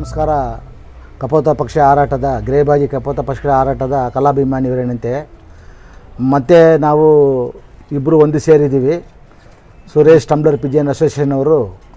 ನಮಸ್ಕಾರ ಕಪೋತ ಪಕ್ಷ ಹಾರಾಟದ ಗ್ರೇಬಾಜಿ ಕಪೋತ ಪಕ್ಷ ಹಾರಾಟದ ಕಲಾಭಿಮಾನಿಯವರೇನಂತೆ ಮತ್ತೆ ನಾವು ಇಬ್ಬರು ಒಂದು ಸೇರಿದ್ದೀವಿ ಸುರೇಶ್ ಟಂಬ್ಲರ್ ಪಿಜಿಯನ್ ಅಸೋಸಿಯೇಷನ್ ಅವರು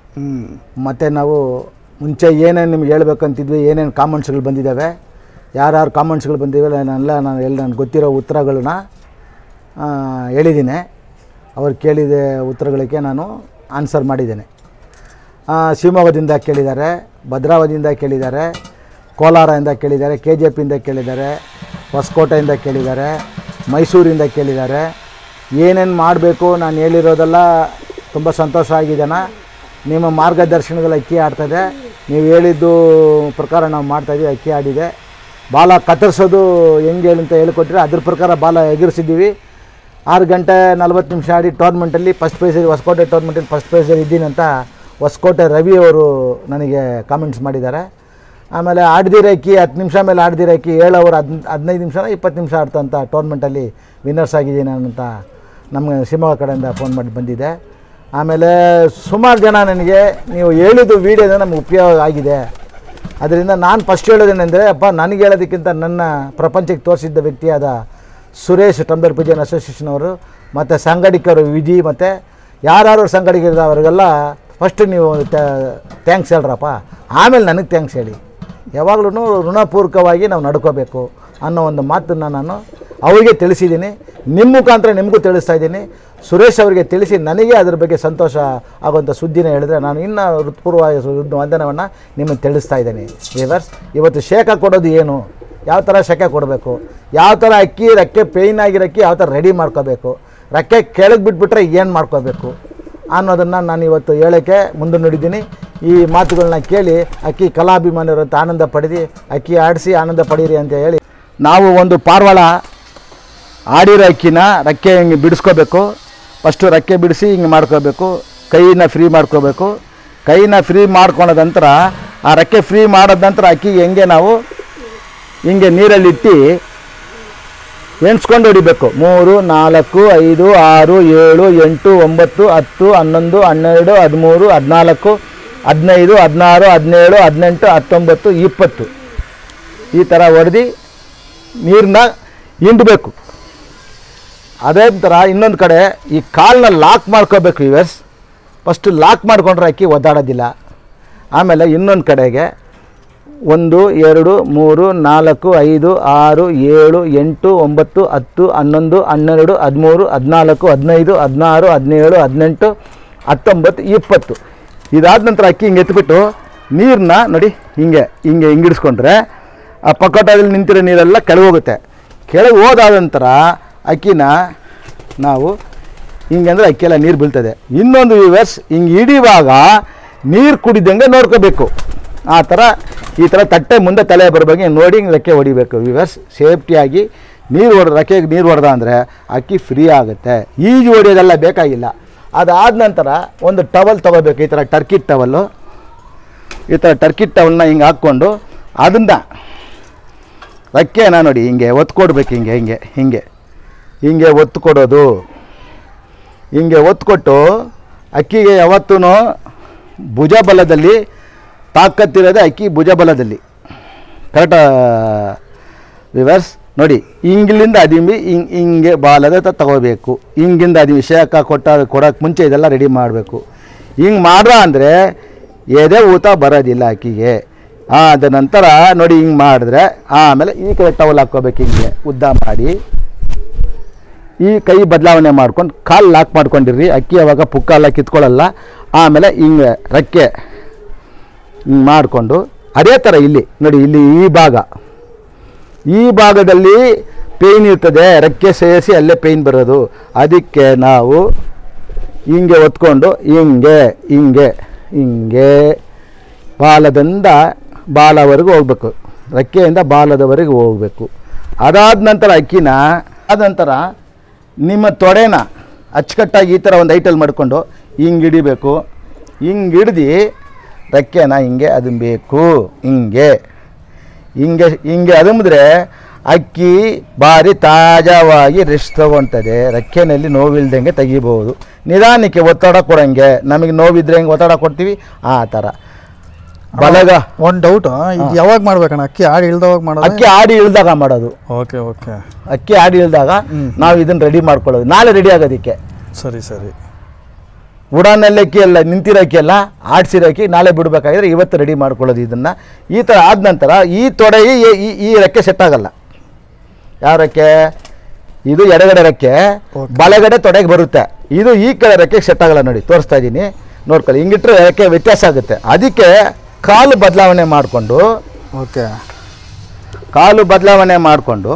ಮತ್ತು ನಾವು ಮುಂಚೆ ಏನೇನು ನಿಮ್ಗೆ ಹೇಳ್ಬೇಕಂತಿದ್ವಿ ಏನೇನು ಕಾಮೆಂಟ್ಸ್ಗಳು ಬಂದಿದ್ದಾವೆ ಯಾರ್ಯಾರು ಕಾಮೆಂಟ್ಸ್ಗಳು ಬಂದಿವೆ ನಾನೆಲ್ಲ ನಾನು ಎಲ್ಲ ನನಗೆ ಗೊತ್ತಿರೋ ಉತ್ತರಗಳನ್ನ ಆ, ಹೇಳಿದ್ದೀನಿ ಅವ್ರು ಕೇಳಿದ ಉತ್ತರಗಳಿಗೆ ನಾನು ಆನ್ಸರ್ ಮಾಡಿದ್ದೇನೆ ಆ, ಶಿವಮೊಗ್ಗದಿಂದ ಕೇಳಿದ್ದಾರೆ ಭದ್ರಾವತಿಯಿಂದ ಕೇಳಿದ್ದಾರೆ ಕೋಲಾರದಿಂದ ಕೇಳಿದ್ದಾರೆ ಕೆ ಜೆ ಪಿಯಿಂದ ಕೇಳಿದ್ದಾರೆ ಹೊಸಕೋಟೆಯಿಂದ ಕೇಳಿದ್ದಾರೆ ಮೈಸೂರಿಂದ ಕೇಳಿದ್ದಾರೆ ಏನೇನು ಮಾಡಬೇಕು ನಾನು ಹೇಳಿರೋದೆಲ್ಲ ತುಂಬ ಸಂತೋಷ ಆಗಿದೆನಾ ನಿಮ್ಮ ಮಾರ್ಗದರ್ಶನದಲ್ಲಿ ಅಕ್ಕಿ ಆಡ್ತದೆ ನೀವು ಹೇಳಿದ್ದು ಪ್ರಕಾರ ನಾವು ಮಾಡ್ತಾಯಿದ್ದೀವಿ ಅಕ್ಕಿ ಆಡಿದೆ ಬಾಲ ಕತ್ತರಿಸೋದು ಹೆಂಗೆ ಹೇಳಿ ಅಂತ ಹೇಳಿಕೊಟ್ರೆ ಅದ್ರ ಪ್ರಕಾರ ಬಾಲ ಎಗರಿಸಿದ್ದೀವಿ ಆರು ಗಂಟೆ ನಲ್ವತ್ತು ನಿಮಿಷ ಆಡಿ ಟೂರ್ನಮೆಂಟಲ್ಲಿ ಫಸ್ಟ್ ಪ್ರೈಸಲ್ಲಿ ಹೊಸಕೋಟೆ ಟೂರ್ನಮೆಂಟಲ್ಲಿ ಫಸ್ಟ್ ಪ್ರೈಸಲ್ಲಿ ಇದ್ದೀನಂತ ಹೊಸಕೋಟೆ ರವಿ ಅವರು ನನಗೆ ಕಾಮೆಂಟ್ಸ್ ಮಾಡಿದ್ದಾರೆ ಆಮೇಲೆ ಆಡ್ದಿರಕ್ಕಿ ಹತ್ತು ನಿಮಿಷ ಮೇಲೆ ಆಡ್ದಿರಕ್ಕಿ ಏಳು ಅವರ್ ಹದ್ ಹದಿನೈದು ನಿಮಿಷನ ಇಪ್ಪತ್ತು ನಿಮಿಷ ಆಡ್ತಂತ ಟೂರ್ನಮೆಂಟಲ್ಲಿ ವಿನ್ನರ್ಸ್ ಆಗಿದ್ದೀನಿ ಅಂತ ನಮಗೆ ಶಿವಮೊಗ್ಗ ಕಡೆಯಿಂದ ಫೋನ್ ಮಾಡಿ ಬಂದಿದೆ ಆಮೇಲೆ ಸುಮಾರು ಜನ ನನಗೆ ನೀವು ಹೇಳಿದ್ದು ವೀಡಿಯೋದ ನಮ್ಗೆ ಉಪಯೋಗ ಆಗಿದೆ ಅದರಿಂದ ನಾನು ಫಸ್ಟ್ ಹೇಳೋದೇನೆಂದರೆ ಅಪ್ಪ ನನಗೆ ಹೇಳೋದಕ್ಕಿಂತ ನನ್ನ ಪ್ರಪಂಚಕ್ಕೆ ತೋರಿಸಿದ್ದ ವ್ಯಕ್ತಿಯಾದ ಸುರೇಶ್ ಟಂಬರ್ ಪೂಜನ್ ಅಸೋಸಿಯೇಷನ್ ಅವರು ಮತ್ತು ಸಂಘಟಕರು ವಿಜಿ ಮತ್ತು ಯಾರ್ಯಾರು ಸಂಘಟಕರಿದ್ದಾರೆ ಅವರಿಗೆಲ್ಲ ಫಸ್ಟ್ ನೀವು ಥ್ಯಾಂಕ್ಸ್ ಹೇಳ್ರಪ್ಪ ಆಮೇಲೆ ನನಗೆ ಥ್ಯಾಂಕ್ಸ್ ಹೇಳಿ ಯಾವಾಗಲೂ ಋಣಪೂರ್ವಕವಾಗಿ ನಾವು ನಡ್ಕೋಬೇಕು ಅನ್ನೋ ಒಂದು ಮಾತನ್ನು ನಾನು ಅವರಿಗೆ ತಿಳಿಸಿದ್ದೀನಿ ನಿಮ್ಮ ಮುಖಾಂತರ ನಿಮಗೂ ತಿಳಿಸ್ತಾ ಇದ್ದೀನಿ ಸುರೇಶ್ ಅವರಿಗೆ ತಿಳಿಸಿ ನನಗೆ ಅದ್ರ ಬಗ್ಗೆ ಸಂತೋಷ ಆಗುವಂಥ ಸುದ್ದಿನ ಹೇಳಿದ್ರೆ ನಾನು ಇನ್ನೂ ಹೃತ್ಪೂರ್ವವಾಗಿ ಸು- ವಂದನವನ್ನು ನಿಮಗೆ ತಿಳಿಸ್ತಾ ಇದ್ದೀನಿ ವಿವರ್ಸ್ ಇವತ್ತು ಶೇಕ ಕೊಡೋದು ಏನು ಯಾವ ಥರ ಶೆಕೆ ಕೊಡಬೇಕು ಯಾವ ಥರ ಅಕ್ಕಿ ರೆಕ್ಕೆ ಪೇಯ್ನ್ ಆಗಿರೋ ಅಕ್ಕಿ ಯಾವ ಥರ ರೆಡಿ ಮಾಡ್ಕೋಬೇಕು ರೆಕ್ಕೆ ಕೆಳಗೆ ಬಿಟ್ಬಿಟ್ರೆ ಏನು ಮಾಡ್ಕೋಬೇಕು ಅನ್ನೋದನ್ನು ನಾನು ಇವತ್ತು ಹೇಳೋಕ್ಕೆ ಮುಂದೆ ನುಡಿದ್ದೀನಿ ಈ ಮಾತುಗಳನ್ನ ಕೇಳಿ ಅಕ್ಕಿ ಕಲಾಭಿಮಾನಿಯರು ಅಂತ ಆನಂದ ಪಡೆದು ಅಕ್ಕಿ ಆಡಿಸಿ ಆನಂದ ಪಡೀರಿ ಅಂತ ಹೇಳಿ ನಾವು ಒಂದು ಪಾರ್ವಾಳ ಆಡಿರೋ ಅಕ್ಕಿನ ರೆಕ್ಕೆ ಹಿಂಗೆ ಬಿಡಿಸ್ಕೋಬೇಕು ಫಸ್ಟು ರೆಕ್ಕೆ ಬಿಡಿಸಿ ಹಿಂಗೆ ಮಾಡ್ಕೋಬೇಕು ಕೈನ ಫ್ರೀ ಮಾಡ್ಕೋಬೇಕು ಕೈನ ಫ್ರೀ ಮಾಡ್ಕೊಳೋದ ನಂತರ ಆ ರೆಕ್ಕೆ ಫ್ರೀ ಮಾಡೋದ ನಂತರ ಅಕ್ಕಿಗೆ ಹೆಂಗೆ ನಾವು ಹಿಂಗೆ ನೀರಲ್ಲಿಟ್ಟು ಎಣ್ಸ್ಕೊಂಡು ಹೊಡಿಬೇಕು ಮೂರು ನಾಲ್ಕು ಐದು ಆರು ಏಳು ಎಂಟು ಒಂಬತ್ತು ಹತ್ತು ಹನ್ನೊಂದು ಹನ್ನೆರಡು ಹದಿಮೂರು ಹದಿನಾಲ್ಕು ಹದಿನೈದು ಹದಿನಾರು ಹದಿನೇಳು ಹದಿನೆಂಟು ಹತ್ತೊಂಬತ್ತು ಇಪ್ಪತ್ತು ಈ ಥರ ಹೊಡೆದು ನೀರನ್ನ ಹಿಂಡಬೇಕು ಅದೇ ಥರ ಇನ್ನೊಂದು ಕಡೆ ಈ ಕಾಲನ್ನ ಲಾಕ್ ಮಾಡ್ಕೋಬೇಕು ಯುವರ್ಸ್ ಫಸ್ಟು ಲಾಕ್ ಮಾಡ್ಕೊಂಡ್ರೆ ಅಕ್ಕಿ ಒದ್ದಾಡೋದಿಲ್ಲ ಆಮೇಲೆ ಇನ್ನೊಂದು ಕಡೆಗೆ ಒಂದು ಎರಡು ಮೂರು ನಾಲ್ಕು ಐದು ಆರು ಏಳು ಎಂಟು ಒಂಬತ್ತು ಹತ್ತು ಹನ್ನೊಂದು ಹನ್ನೆರಡು ಹದಿಮೂರು ಹದಿನಾಲ್ಕು ಹದಿನೈದು ಹದಿನಾರು ಹದಿನೇಳು ಹದಿನೆಂಟು ಹತ್ತೊಂಬತ್ತು ಇಪ್ಪತ್ತು ಇದಾದ ನಂತರ ಅಕ್ಕಿ ಹಿಂಗೆ ಎತ್ಬಿಟ್ಟು ನೀರನ್ನ ನೋಡಿ ಹಿಂಗೆ ಹಿಂಗೆ ಹಿಂಗಿಡಿಸ್ಕೊಂಡ್ರೆ ಆ ಪಕೋಟದಲ್ಲಿ ನಿಂತಿರೋ ನೀರೆಲ್ಲ ಕೆಳಗೆ ಹೋಗುತ್ತೆ ಕೆಳಗೆ ಹೋದಾದ ನಂತರ ಅಕ್ಕಿನ ನಾವು ಹಿಂಗೆ ಅಂದರೆ ಅಕ್ಕಿಯೆಲ್ಲ ನೀರು ಬೀಳ್ತದೆ ಇನ್ನೊಂದು ವ್ಯೂವರ್ಸ್ ಹಿಂಗೆ ಹಿಡಿಯುವಾಗ ನೀರು ಕುಡಿದಂಗೆ ನೋಡ್ಕೋಬೇಕು ಆ ಥರ ಈ ಥರ ತಟ್ಟೆ ಮುಂದೆ ತಲೆ ಬರಬೇಕು ನೋಡಿ ಹಿಂಗೆ ರೆಕ್ಕೆ ಹೊಡಿಬೇಕು ವ್ಯೂವರ್ಸ್ ಸೇಫ್ಟಿಯಾಗಿ ನೀರು ಹೊಡೆದ ರೆಕ್ಕೆಗೆ ನೀರು ಹೊಡೆದ ಅಂದರೆ ಅಕ್ಕಿ ಫ್ರೀ ಆಗುತ್ತೆ ಈಜು ಹೊಡೆಯೋದೆಲ್ಲ ಬೇಕಾಗಿಲ್ಲ ಅದಾದ ನಂತರ ಒಂದು ಟವಲ್ ತೊಗೋಬೇಕು ಈ ಥರ ಟರ್ಕಿ ಟವಲ್ಲು ಈ ಥರ ಟರ್ಕಿ ಟವಲ್ನ ಹಿಂಗೆ ಹಾಕ್ಕೊಂಡು ಅದನ್ನು ರೆಕ್ಕೆನ ನೋಡಿ ಹಿಂಗೆ ಒತ್ತು ಕೊಡ್ಬೇಕು ಹಿಂಗೆ ಹಿಂಗೆ ಹಿಂಗೆ ಹಿಂಗೆ ಒತ್ತು ಕೊಡೋದು ಹಿಂಗೆ ಒತ್ತು ಕೊಟ್ಟು ಅಕ್ಕಿಗೆ ಯಾವತ್ತೂ ಭುಜಬಲದಲ್ಲಿ ತಾಕತ್ತಿರೋದೇ ಅಕ್ಕಿ ಭುಜಬಲದಲ್ಲಿ ಕರೆಕ್ಟ ವಿವರ್ಸ್ ನೋಡಿ ಹಿಂಗಿಲಿಂದ ಅದಿಮಿ ಹಿಂಗೆ ಹಿಂಗೆ ಬಾಲದ ತ ತಗೋಬೇಕು ಹಿಂಗಿಂದ ಅದಿಮಿ ಶೇಕ ಕೊಟ್ಟ ಕೊಡೋಕ್ಕೆ ಮುಂಚೆ ಇದೆಲ್ಲ ರೆಡಿ ಮಾಡಬೇಕು ಹಿಂಗೆ ಮಾಡ್ದ ಅಂದರೆ ಎದೆ ಊತ ಬರೋದಿಲ್ಲ ಅಕ್ಕಿಗೆ ಅದ ನಂತರ ನೋಡಿ ಹಿಂಗೆ ಮಾಡಿದ್ರೆ ಆಮೇಲೆ ಈ ಕಡೆ ಟವಲ್ ಹಾಕ್ಕೋಬೇಕು ಹಿಂಗೆ ಉದ್ದ ಮಾಡಿ ಈ ಕೈ ಬದಲಾವಣೆ ಮಾಡ್ಕೊಂಡು ಕಾಲು ಲಾಕ್ ಮಾಡ್ಕೊಂಡಿರ್ರಿ ಅಕ್ಕಿ ಅವಾಗ ಪುಕ್ಕ ಎಲ್ಲ ಕಿತ್ಕೊಳ್ಳಲ್ಲ ಆಮೇಲೆ ಹಿಂಗೆ ರೆಕ್ಕೆ ಹಿಂಗೆ ಮಾಡಿಕೊಂಡು ಅದೇ ಥರ ಇಲ್ಲಿ ನೋಡಿ ಇಲ್ಲಿ ಈ ಭಾಗ ಈ ಭಾಗದಲ್ಲಿ ಪೇಯ್ನ್ ಇರ್ತದೆ ರೆಕ್ಕೆ ಸೇರಿಸಿ ಅಲ್ಲೇ ಪೇಯ್ನ್ ಬರೋದು ಅದಕ್ಕೆ ನಾವು ಹಿಂಗೆ ಒತ್ಕೊಂಡು ಹಿಂಗೆ ಹಿಂಗೆ ಹಿಂಗೆ ಬಾಲದಿಂದ ಬಾಲವರೆಗೂ ಹೋಗ್ಬೇಕು ರೆಕ್ಕೆಯಿಂದ ಬಾಲದವರೆಗೂ ಹೋಗಬೇಕು ಅದಾದ ನಂತರ ಅಕ್ಕಿನ ಆದ ನಂತರ ನಿಮ್ಮ ತೊಡೆನ ಅಚ್ಚುಕಟ್ಟಾಗಿ ಈ ಥರ ಒಂದು ಐಟಲ್ ಮಾಡಿಕೊಂಡು ಹಿಂಗೆ ಹಿಡಿಬೇಕು ಹಿಂಗೆ ಹಿಡ್ದು ರೆಕ್ಕೆನ ಹಿಂಗೆ ಅದುಂಬೇಕು ಹಿಂಗೆ ಹಿಂಗೆ ಹಿಂಗೆ ಅದುಮಿದ್ರೆ ಅಕ್ಕಿ ಭಾರಿ ತಾಜಾವಾಗಿ ರೆಸ್ಟ್ ತಗೊಳ್ತದೆ ರೆಕ್ಕೆನಲ್ಲಿ ನೋವಿಲ್ದಂಗೆ ತೆಗಿಬೋದು ನಿಧಾನಕ್ಕೆ ಒತ್ತಡ ಕೊಡಂಗೆ ನಮಗೆ ನೋವಿದ್ರೆ ಹೆಂಗೆ ಒತ್ತಡ ಕೊಡ್ತೀವಿ ಆ ಥರ ಬಲಗ ಒಂದು ಡೌಟ್ ಇದು ಯಾವಾಗ ಮಾಡ್ಬೇಕಣ್ಣ ಅಕ್ಕಿ ಆಡಿ ಇಳ್ದವಾಗ ಮಾಡೋದು ಅಕ್ಕಿ ಆಡಿ ಇಳ್ದಾಗ ಮಾಡೋದು ಓಕೆ ಓಕೆ ಅಕ್ಕಿ ಆಡಿ ಇಳ್ದಾಗ ನಾವು ಇದನ್ನ ರೆಡಿ ಮಾಡ್ಕೊಳ್ಳೋದು ನಾಳೆ ರೆಡಿ ಆಗೋದಕ್ಕೆ ಸರಿ ಸರಿ ಉಡಾನಲ್ಲಿ ಅಕ್ಕಿ ಎಲ್ಲ ನಿಂತಿರೋ ಅಕ್ಕಿ ಎಲ್ಲ ಆಡ್ಸಿರೋ ಅಕ್ಕಿ ನಾಳೆ ಬಿಡಬೇಕಾದ್ರೆ ಇವತ್ತು ರೆಡಿ ಮಾಡ್ಕೊಳ್ಳೋದು ಇದನ್ನು ಈ ಥರ ಆದ ನಂತರ ಈ ತೊಡೆ ಈ- ಈ ಈ ರೆಕ್ಕೆ ಸೆಟ್ ಆಗಲ್ಲ ಯಾವ ರೆಕ್ಕೆ ಇದು ಎಡಗಡೆ ರೆಕ್ಕೆ Okay. ಬಲಗಡೆ ತೊಡೆಗೆ ಬರುತ್ತೆ ಇದು ಈ ಕಡೆ ರೆಕ್ಕೆ ಸೆಟ್ ಆಗಲ್ಲ ನೋಡಿ ತೋರಿಸ್ತಾ ಇದ್ದೀನಿ ನೋಡ್ಕೊಳ್ಳಿ ಹಿಂಗಿಟ್ರೆ ರೆಕ್ಕೆ ವ್ಯತ್ಯಾಸ ಆಗುತ್ತೆ ಅದಕ್ಕೆ ಕಾಲು ಬದಲಾವಣೆ ಮಾಡಿಕೊಂಡು ಓಕೆ ಕಾಲು ಬದಲಾವಣೆ ಮಾಡಿಕೊಂಡು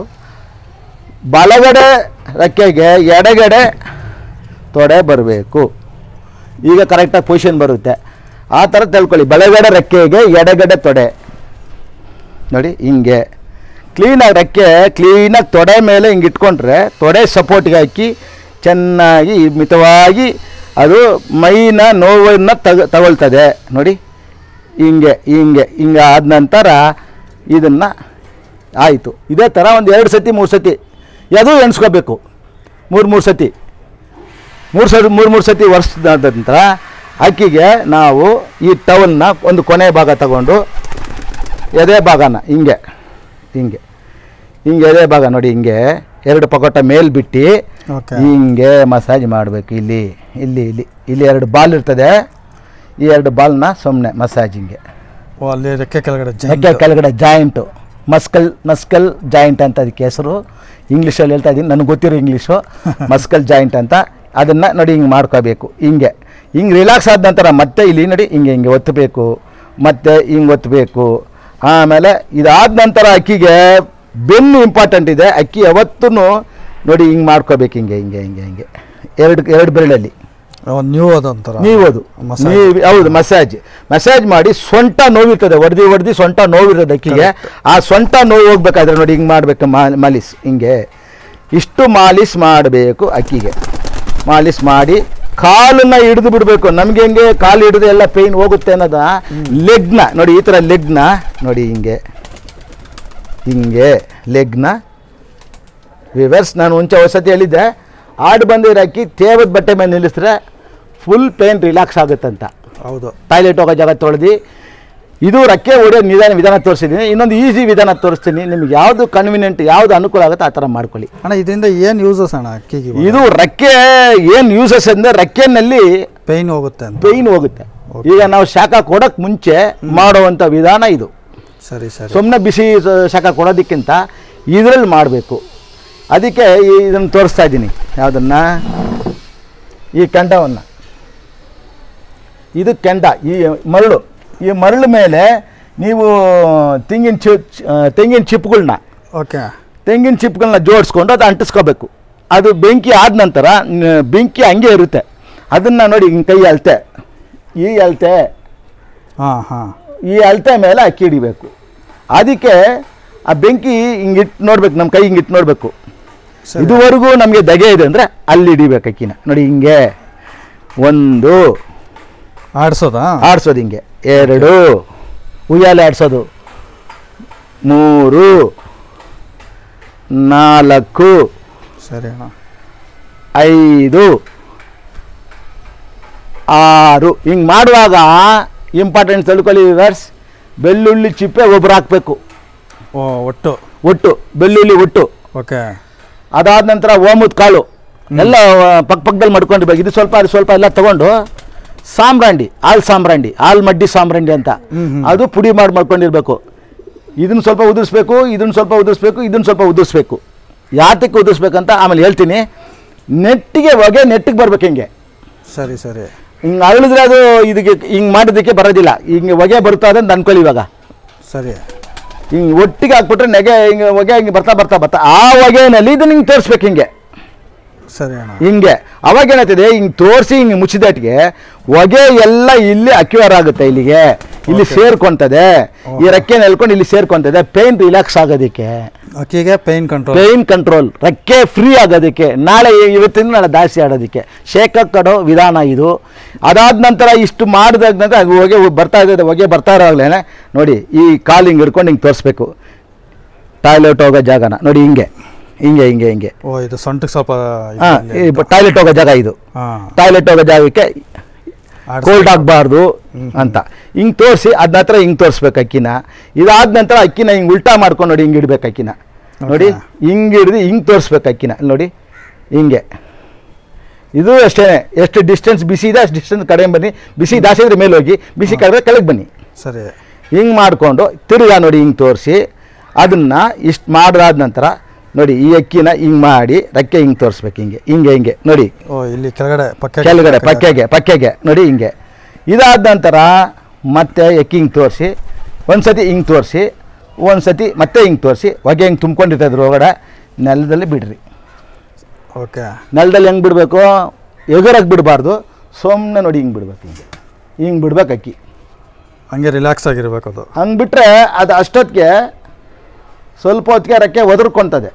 ಬಲಗಡೆ ರೆಕ್ಕೆಗೆ ಎಡಗಡೆ ತೊಡೆ ಬರಬೇಕು ಈಗ ಕರೆಕ್ಟಾಗಿ ಪೊಸಿಷನ್ ಬರುತ್ತೆ ಆ ಥರ ತಿಳ್ಕೊಳ್ಳಿ ಬಲಗಡೆ ರೆಕ್ಕೆಗೆ ಎಡಗಡೆ ತೊಡೆ ನೋಡಿ ಹಿಂಗೆ ಕ್ಲೀನಾಗಿ ರೆಕ್ಕೆ ಕ್ಲೀನಾಗಿ ತೊಡೆ ಮೇಲೆ ಹಿಂಗೆ ಇಟ್ಕೊಂಡ್ರೆ ತೊಡೆ ಸಪೋರ್ಟ್ಗೆ ಹಾಕಿ ಚೆನ್ನಾಗಿ ಮಿತವಾಗಿ ಅದು ಮೈನ ನೋವನ್ನು ತಗ ತಗೊಳ್ತದೆ ನೋಡಿ ಹಿಂಗೆ ಹಿಂಗೆ ಹಿಂಗೆ ಆದ ನಂತರ ಇದನ್ನು ಆಯಿತು ಇದೇ ಥರ ಒಂದು ಎರಡು ಸತಿ ಮೂರು ಸತಿ ಅದು ಎಣಿಸ್ಕೋಬೇಕು ಮೂರು ಮೂರು ಸತಿ ಮೂರು ಸತಿ ಮೂರು ಮೂರು ಸತಿ ವರ್ಷದ ನಂತರ ಅಕ್ಕಿಗೆ ನಾವು ಈ ಟವಲ್ನ ಒಂದು ಕೊನೆ ಭಾಗ ತಗೊಂಡು ಎದೆ ಭಾಗನ ಹಿಂಗೆ ಹಿಂಗೆ ಹಿಂಗೆ ಎದೆ ಭಾಗ ನೋಡಿ ಹಿಂಗೆ ಎರಡು ಪಕೋಟ ಮೇಲ್ ಬಿಟ್ಟು ಓಕೆ ಹಿಂಗೆ ಮಸಾಜ್ ಮಾಡಬೇಕು ಇಲ್ಲಿ ಇಲ್ಲಿ ಇಲ್ಲಿ ಇಲ್ಲಿ ಎರಡು ಬಾಲ್ ಇರ್ತದೆ ಈ ಎರಡು ಬಾಲ್ನ ಸುಮ್ಮನೆ ಮಸಾಜಿಂಗೆ ಓ ಅಲ್ಲಿ ರೆಕ್ಕೆ ಕೆಳಗಡೆ ರೆಕ್ಕೆ ಕೆಳಗಡೆ ಜಾಯಿಂಟು ಮಸ್ಕಲ್ ಮಸ್ಕಲ್ ಜಾಯಿಂಟ್ ಅಂತ ಅದಕ್ಕೆ ಹೆಸರು ಇಂಗ್ಲೀಷಲ್ಲಿ ಹೇಳ್ತಾ ಇದ್ದೀನಿ ನನಗೆ ಗೊತ್ತಿರೋ ಇಂಗ್ಲೀಷು ಮಸ್ಕಲ್ ಜಾಯಿಂಟ್ ಅಂತ ಅದನ್ನು ನೋಡಿ ಹಿಂಗೆ ಮಾಡ್ಕೋಬೇಕು ಹಿಂಗೆ ಹಿಂಗೆ ರಿಲ್ಯಾಕ್ಸ್ ಆದ ನಂತರ ಮತ್ತೆ ಇಲ್ಲಿ ನೋಡಿ ಹಿಂಗೆ ಹಿಂಗೆ ಒತ್ತಬೇಕು ಮತ್ತೆ ಹಿಂಗೆ ಒತ್ತಬೇಕು ಆಮೇಲೆ ಇದಾದ ನಂತರ ಅಕ್ಕಿಗೆ ಬೆನ್ನು ಇಂಪಾರ್ಟೆಂಟ್ ಇದೆ ಅಕ್ಕಿ ಯಾವತ್ತೂ ನೋಡಿ ಹಿಂಗೆ ಮಾಡ್ಕೋಬೇಕು ಹಿಂಗೆ ಹಿಂಗೆ ಹಿಂಗೆ ಹಿಂಗೆ ಎರಡು ಎರಡು ಬೆರಳಲ್ಲಿ ನೀವು ಅದೊಂಥರ ನೀವು ಅದು ಮಸಾಜ್. ನೀವು ಹೌದು ಮಸಾಜ್ ಮಸಾಜ್ ಮಾಡಿ ಸೊಂಟ ನೋವಿರ್ತದೆ ಹೊಡೆದಿ ಹೊಡೆದಿ ಸೊಂಟ ನೋವಿರೋದು ಅಕ್ಕಿಗೆ ಆ ಸೊಂಟ ನೋವು ಹೋಗ್ಬೇಕಾದ್ರೆ ನೋಡಿ ಹಿಂಗೆ ಮಾಡಬೇಕು ಮಾಲಿಸ್ ಹಿಂಗೆ ಇಷ್ಟು ಮಾಲಿಸ್ ಮಾಡಬೇಕು ಅಕ್ಕಿಗೆ ಮಾಲಿಸ್ ಮಾಡಿ ಕಾಲನ್ನ ಹಿಡಿದು ಬಿಡಬೇಕು ನಮ್ಗೆ ಹೆಂಗೆ ಕಾಲು ಹಿಡಿದು ಎಲ್ಲ ಪೇಯ್ನ್ ಹೋಗುತ್ತೆ ಅನ್ನೋದ ಲೆಗ್ನ ನೋಡಿ ಈ ಥರ ಲೆಗ್ನ ನೋಡಿ ಹಿಂಗೆ ಹಿಂಗೆ ಲೆಗ್ನ ವಿವರ್ಸ್ ನಾನು ಮುಂಚೆ ವಸತಿ ಹೇಳಿದ್ದೆ ಆಡು ಬಂದಿರೋ ಅಕ್ಕಿ ತೇವದ ಬಟ್ಟೆ ಮೇಲೆ ನಿಲ್ಲಿಸಿದ್ರೆ ಫುಲ್ ಪೇನ್ ರಿಲ್ಯಾಕ್ಸ್ ಆಗುತ್ತಂತ ಹೌದು ಟಾಯ್ಲೆಟ್ ಹೋಗೋ ಜಾಗ ತೊಳೆದು ಇದು ರಕ್ಕೆ ಹೊಡೆಯೋ ನಿಧಾನ ವಿಧಾನ ತೋರಿಸಿದ್ದೀನಿ ಇನ್ನೊಂದು ಈಸಿ ವಿಧಾನ ತೋರಿಸ್ತೀನಿ ನಿಮ್ಗೆ ಯಾವುದು ಕನ್ವಿನಿಯೆಂಟ್ ಯಾವುದು ಅನುಕೂಲ ಆಗುತ್ತೆ ಆ ಥರ ಮಾಡ್ಕೊಳ್ಳಿ ಅಣ್ಣ ಇದರಿಂದ ಏನು ಯೂಸಸ್ ಅಣ್ಣ ಅಕ್ಕಿಗೆ ಇದು ರೆಕ್ಕೆ ಏನು ಯೂಸಸ್ ಅಂದರೆ ರೆಕ್ಕೆನಲ್ಲಿ ಪೈನ್ ಹೋಗುತ್ತೆ ಅಂತ ಪೇಯ್ನ್ ಹೋಗುತ್ತೆ ಈಗ ನಾವು ಶಾಖ ಕೊಡೋಕ್ಕೆ ಮುಂಚೆ ಮಾಡುವಂಥ ವಿಧಾನ ಇದು ಸರಿ ಸರಿ ಸುಮ್ಮನೆ ಬಿಸಿ ಸ- ಶಾಖ ಕೊಡೋದಕ್ಕಿಂತ ಇದರಲ್ಲಿ ಮಾಡಬೇಕು ಅದಕ್ಕೆ ಇದನ್ನು ತೋರಿಸ್ತಾ ಇದ್ದೀನಿ ಯಾವುದನ್ನು ಈ ಕೆಂಡವನ್ನು ಇದು ಕೆಂಡ ಈ ಮರಳು ಈ ಮರಳು ಮೇಲೆ ನೀವು ತೆಂಗಿನ ಚಿ ಆ, ತೆಂಗಿನ ಚಿಪ್ಗಳನ್ನ ಓಕೆ ತೆಂಗಿನ ಚಿಪ್ಗಳನ್ನ ಜೋಡಿಸ್ಕೊಂಡು ಅದು ಅಂಟಿಸ್ಕೋಬೇಕು ಅದು ಬೆಂಕಿ ಆದ ನಂತರ ನ- ಬೆಂಕಿ ಹಂಗೆ ಇರುತ್ತೆ ಅದನ್ನು ನೋಡಿ ಹಿಂಗೆ ಕೈ ಅಳತೆ ಈ ಅಳತೆ ಹಾಂ ಹಾಂ ಈ ಅಳತೆ ಮೇಲೆ ಅಕ್ಕಿ ಹಿಡಿಬೇಕು ಅದಕ್ಕೆ ಆ ಬೆಂಕಿ ಹಿಂಗೆ ಇಟ್ಟು ನೋಡ್ಬೇಕು ನಮ್ಮ ಕೈ ಹಿಂಗೆ ಇಟ್ಟು ನೋಡಬೇಕು ಸರಿ. ಇದುವರೆಗೂ ನಮಗೆ ದಗೆ ಇದೆ ಅಂದರೆ ಅಲ್ಲಿ ಹಿಡಿಬೇಕು ಅಕ್ಕಿನ ನೋಡಿ ಹಿಂಗೆ ಒಂದು ಆಡ್ಸೋದಾ ಆಡ್ಸೋದು ಹಿಂಗೆ ಎರಡು ಉಯ್ಯಾಲೆ ಆಡ್ಸೋದು ಮೂರು ನಾಲ್ಕು ಸರಿ ಅಣ್ಣ ಐದು ಆರು ಹಿಂಗೆ ಮಾಡುವಾಗ ಇಂಪಾರ್ಟೆಂಟ್ ತಿಳ್ಕೊಳ್ಳಿ ವಿವರ್ಸ್ ಬೆಳ್ಳುಳ್ಳಿ ಚಿಪ್ಪೆ ಒಬ್ರು ಹಾಕಬೇಕು ಓ ಒಟ್ಟು ಒಟ್ಟು ಬೆಳ್ಳುಳ್ಳಿ ಒಟ್ಟು ಓಕೆ ಅದಾದ ನಂತರ ಓಮದ ಕಾಳು ಎಲ್ಲ ಪಕ್ಕ ಪಕ್ಕದಲ್ಲಿ ಮಾಡ್ಕೊಂಡಿರ್ಬೇಕು ಇದು ಸ್ವಲ್ಪ ಅದು ಸ್ವಲ್ಪ ಎಲ್ಲ ತಗೊಂಡು ಸಾಂಬ್ರಾಂಡಿ ಹಾಲು ಸಾಂಬ್ರಾಂಡಿ ಹಾಲು ಮಡ್ಡಿ ಸಾಂಬ್ರಾಂಡಿ ಅಂತ ಹ್ಮ್, ಹ್ಮ್. ಅದು ಪುಡಿ ಮಾಡಿ ಮಾಡ್ಕೊಂಡಿರ್ಬೇಕು ಇದನ್ನ ಸ್ವಲ್ಪ ಉದುರಿಸ್ಬೇಕು ಇದನ್ನ ಸ್ವಲ್ಪ ಉದುರಿಸ್ಬೇಕು ಇದನ್ನ ಸ್ವಲ್ಪ ಉದುರಿಸ್ಬೇಕು ಯಾತಕ್ಕೆ ಉದುರಿಸ್ಬೇಕಂತ ಆಮೇಲೆ ಹೇಳ್ತೀನಿ ನೆಟ್ಟಿಗೆ ಹೊಗೆ ನೆಟ್ಟಿಗೆ ಬರ್ಬೇಕು ಹಿಂಗೆ ಸರಿ ಸರಿ ಹಿಂಗೆ ಅಳಿದ್ರೆ ಅದು ಇದಕ್ಕೆ ಹಿಂಗೆ ಮಾಡೋದಕ್ಕೆ ಬರೋದಿಲ್ಲ ಹಿಂಗೆ ಹೊಗೆ ಬರುತ್ತಾ ಅಂತ ಅನ್ಕೊಳ್ಳಿ ಇವಾಗ ಸರಿ ಹಿಂಗೆ ಒಟ್ಟಿಗೆ ಹಾಕ್ಬಿಟ್ರೆ ನೆಗೆ ಹಿಂಗೆ ಹೊಗೆ ಹಿಂಗೆ ಬರ್ತಾ ಬರ್ತಾ ಬರ್ತಾ ಆ ಹೊಗೆನಲ್ಲಿ ಇದನ್ನ ಹಿಂಗೆ ತೋರಿಸ್ಬೇಕು ಹಿಂಗೆ ಸರಿ ಅಣ್ಣ ಹಿಂಗೆ ಅವಾಗ ಏನಾಗ್ತದೆ ಹಿಂಗೆ ತೋರಿಸಿ ಹಿಂಗೆ ಮುಚ್ಚಿದಟ್ಟಿಗೆ ಹೊಗೆ ಎಲ್ಲ ಇಲ್ಲಿ ಅಕ್ಯೂರ್ ಆಗುತ್ತೆ ಇಲ್ಲಿಗೆ ಇಲ್ಲಿ ಸೇರ್ಕೊಂತದೆ ಈ ರೆಕ್ಕೆ ನೆಲ್ಕೊಂಡು ಇಲ್ಲಿ ಸೇರ್ಕೊಂತದೆ ಪೇನ್ ರಿಲ್ಯಾಕ್ಸ್ ಆಗೋದಕ್ಕೆ ಅಕ್ಕಿಗೆ ಪೈನ್ ಕಂಟ್ರೋಲ್ ಪೇನ್ ಕಂಟ್ರೋಲ್ ರೆಕ್ಕೆ ಫ್ರೀ ಆಗೋದಕ್ಕೆ ನಾಳೆ ಇವತ್ತಿನ ನಾಳೆ ದಾಸಿ ಆಡೋದಕ್ಕೆ ಶೇಕ ಕಡೋ ವಿಧಾನ ಇದು ಅದಾದ ನಂತರ ಇಷ್ಟು ಮಾಡಿದಾಗ ನಂತರ ಅದು ಹೊಗೆ ಬರ್ತಾ ಇದೆ ಹೊಗೆ ಬರ್ತಾ ಇರೋಗ್ಲೇ ನೋಡಿ ಈ ಕಾಲು ಹಿಂಗೆ ಹಿಡ್ಕೊಂಡು ಹಿಂಗೆ ತೋರಿಸ್ಬೇಕು ಟಾಯ್ಲೆಟ್ ಹೋಗೋ ಜಾಗನ ನೋಡಿ ಹಿಂಗೆ ಹಿಂಗೆ ಹಿಂಗೆ ಹಿಂಗೆ ಓ ಇದು ಸೊಂಟಕ್ಕೆ ಸ್ವಲ್ಪ ಹಾಂ ಟಾಯ್ಲೆಟ್ ಹೋಗೋ ಜಾಗ ಇದು ಹಾಂ ಟಾಯ್ಲೆಟ್ ಹೋಗೋ ಜಾಗಕ್ಕೆ ಕೋಲ್ಡ್ ಆಗಬಾರ್ದು ಅಂತ ಹಿಂಗೆ ತೋರಿಸಿ ಅದ ನಂತರ ಹಿಂಗೆ ತೋರಿಸ್ಬೇಕು ಅಕ್ಕಿನ ಇದಾದ ನಂತರ ಅಕ್ಕಿನ ಹಿಂಗೆ ಉಲ್ಟಾ ಮಾಡ್ಕೊಂಡು ನೋಡಿ ಹಿಂಗೆ ಇಡ್ಬೇಕು ಅಕ್ಕಿನ ನೋಡಿ ಹಿಂಗೆ ಹಿಡ್ದು ಹಿಂಗೆ ತೋರಿಸ್ಬೇಕು ಅಕ್ಕಿನ ಇಲ್ಲಿ ನೋಡಿ ಹಿಂಗೆ ಇದು ಅಷ್ಟೇ ಎಷ್ಟು ಡಿಸ್ಟೆನ್ಸ್ ಬಿಸಿ ಇದೆ ಅಷ್ಟು ಡಿಸ್ಟೆನ್ಸ್ ಕಡಿಮೆ ಬನ್ನಿ ಬಿಸಿ ಜಾಸ್ತಿ ಇದ್ರೆ ಮೇಲೆ ಹೋಗಿ ಬಿಸಿ ಕಡಿಮೆ ಕೆಳಗೆ ಬನ್ನಿ ಸರಿ ಹಿಂಗೆ ಮಾಡಿಕೊಂಡು ತಿರ್ಗಾ ನೋಡಿ ಹಿಂಗೆ ತೋರಿಸಿ ಅದನ್ನು ಇಷ್ಟು ಮಾಡಿದಾದ ನಂತರ ನೋಡಿ ಈ ಅಕ್ಕಿನ ಹಿಂಗೆ ಮಾಡಿ ರೆಕ್ಕೆ ಹಿಂಗೆ ತೋರಿಸ್ಬೇಕು ಹಿಂಗೆ ಹಿಂಗೆ ಹಿಂಗೆ ನೋಡಿ ಓ ಇಲ್ಲಿ ಕೆಳಗಡೆ ಪಕ್ಕ ಕೆಳಗಡೆ ಪಕ್ಕೆಗೆ ಪಕ್ಕೆಗೆ ನೋಡಿ ಹಿಂಗೆ ಇದಾದ ನಂತರ ಮತ್ತೆ ಎಕ್ಕಿ ಹಿಂಗೆ ತೋರಿಸಿ ಒಂದು ಸತಿ ಹಿಂಗೆ ತೋರಿಸಿ ಒಂದು ಸತಿ ಮತ್ತೆ ಹಿಂಗೆ ತೋರಿಸಿ ಹೊಗೆ ಹಿಂಗೆ ತುಂಬ್ಕೊಂಡಿರ್ತದೆ ಒಳಗಡೆ ನೆಲದಲ್ಲಿ ಬಿಡ್ರಿ ಓಕೆ ನೆಲದಲ್ಲಿ ಹೆಂಗೆ ಬಿಡಬೇಕು ಎಗರಾಗಿ ಬಿಡಬಾರ್ದು ಸುಮ್ಮನೆ ನೋಡಿ ಹಿಂಗೆ ಬಿಡ್ಬೇಕು ಹಿಂಗೆ ಹಿಂಗೆ ಬಿಡ್ಬೇಕು ಅಕ್ಕಿ ಹಂಗೆ ರಿಲ್ಯಾಕ್ಸ್ ಆಗಿರ್ಬೇಕು ಅದು ಹಂಗೆ ಬಿಟ್ಟರೆ ಅದು ಅಷ್ಟೊತ್ತಿಗೆ ಸ್ವಲ್ಪ ಹೊತ್ತಿಗೆ ರೆಕ್ಕೆ ಒದರ್ಕೊತದೆ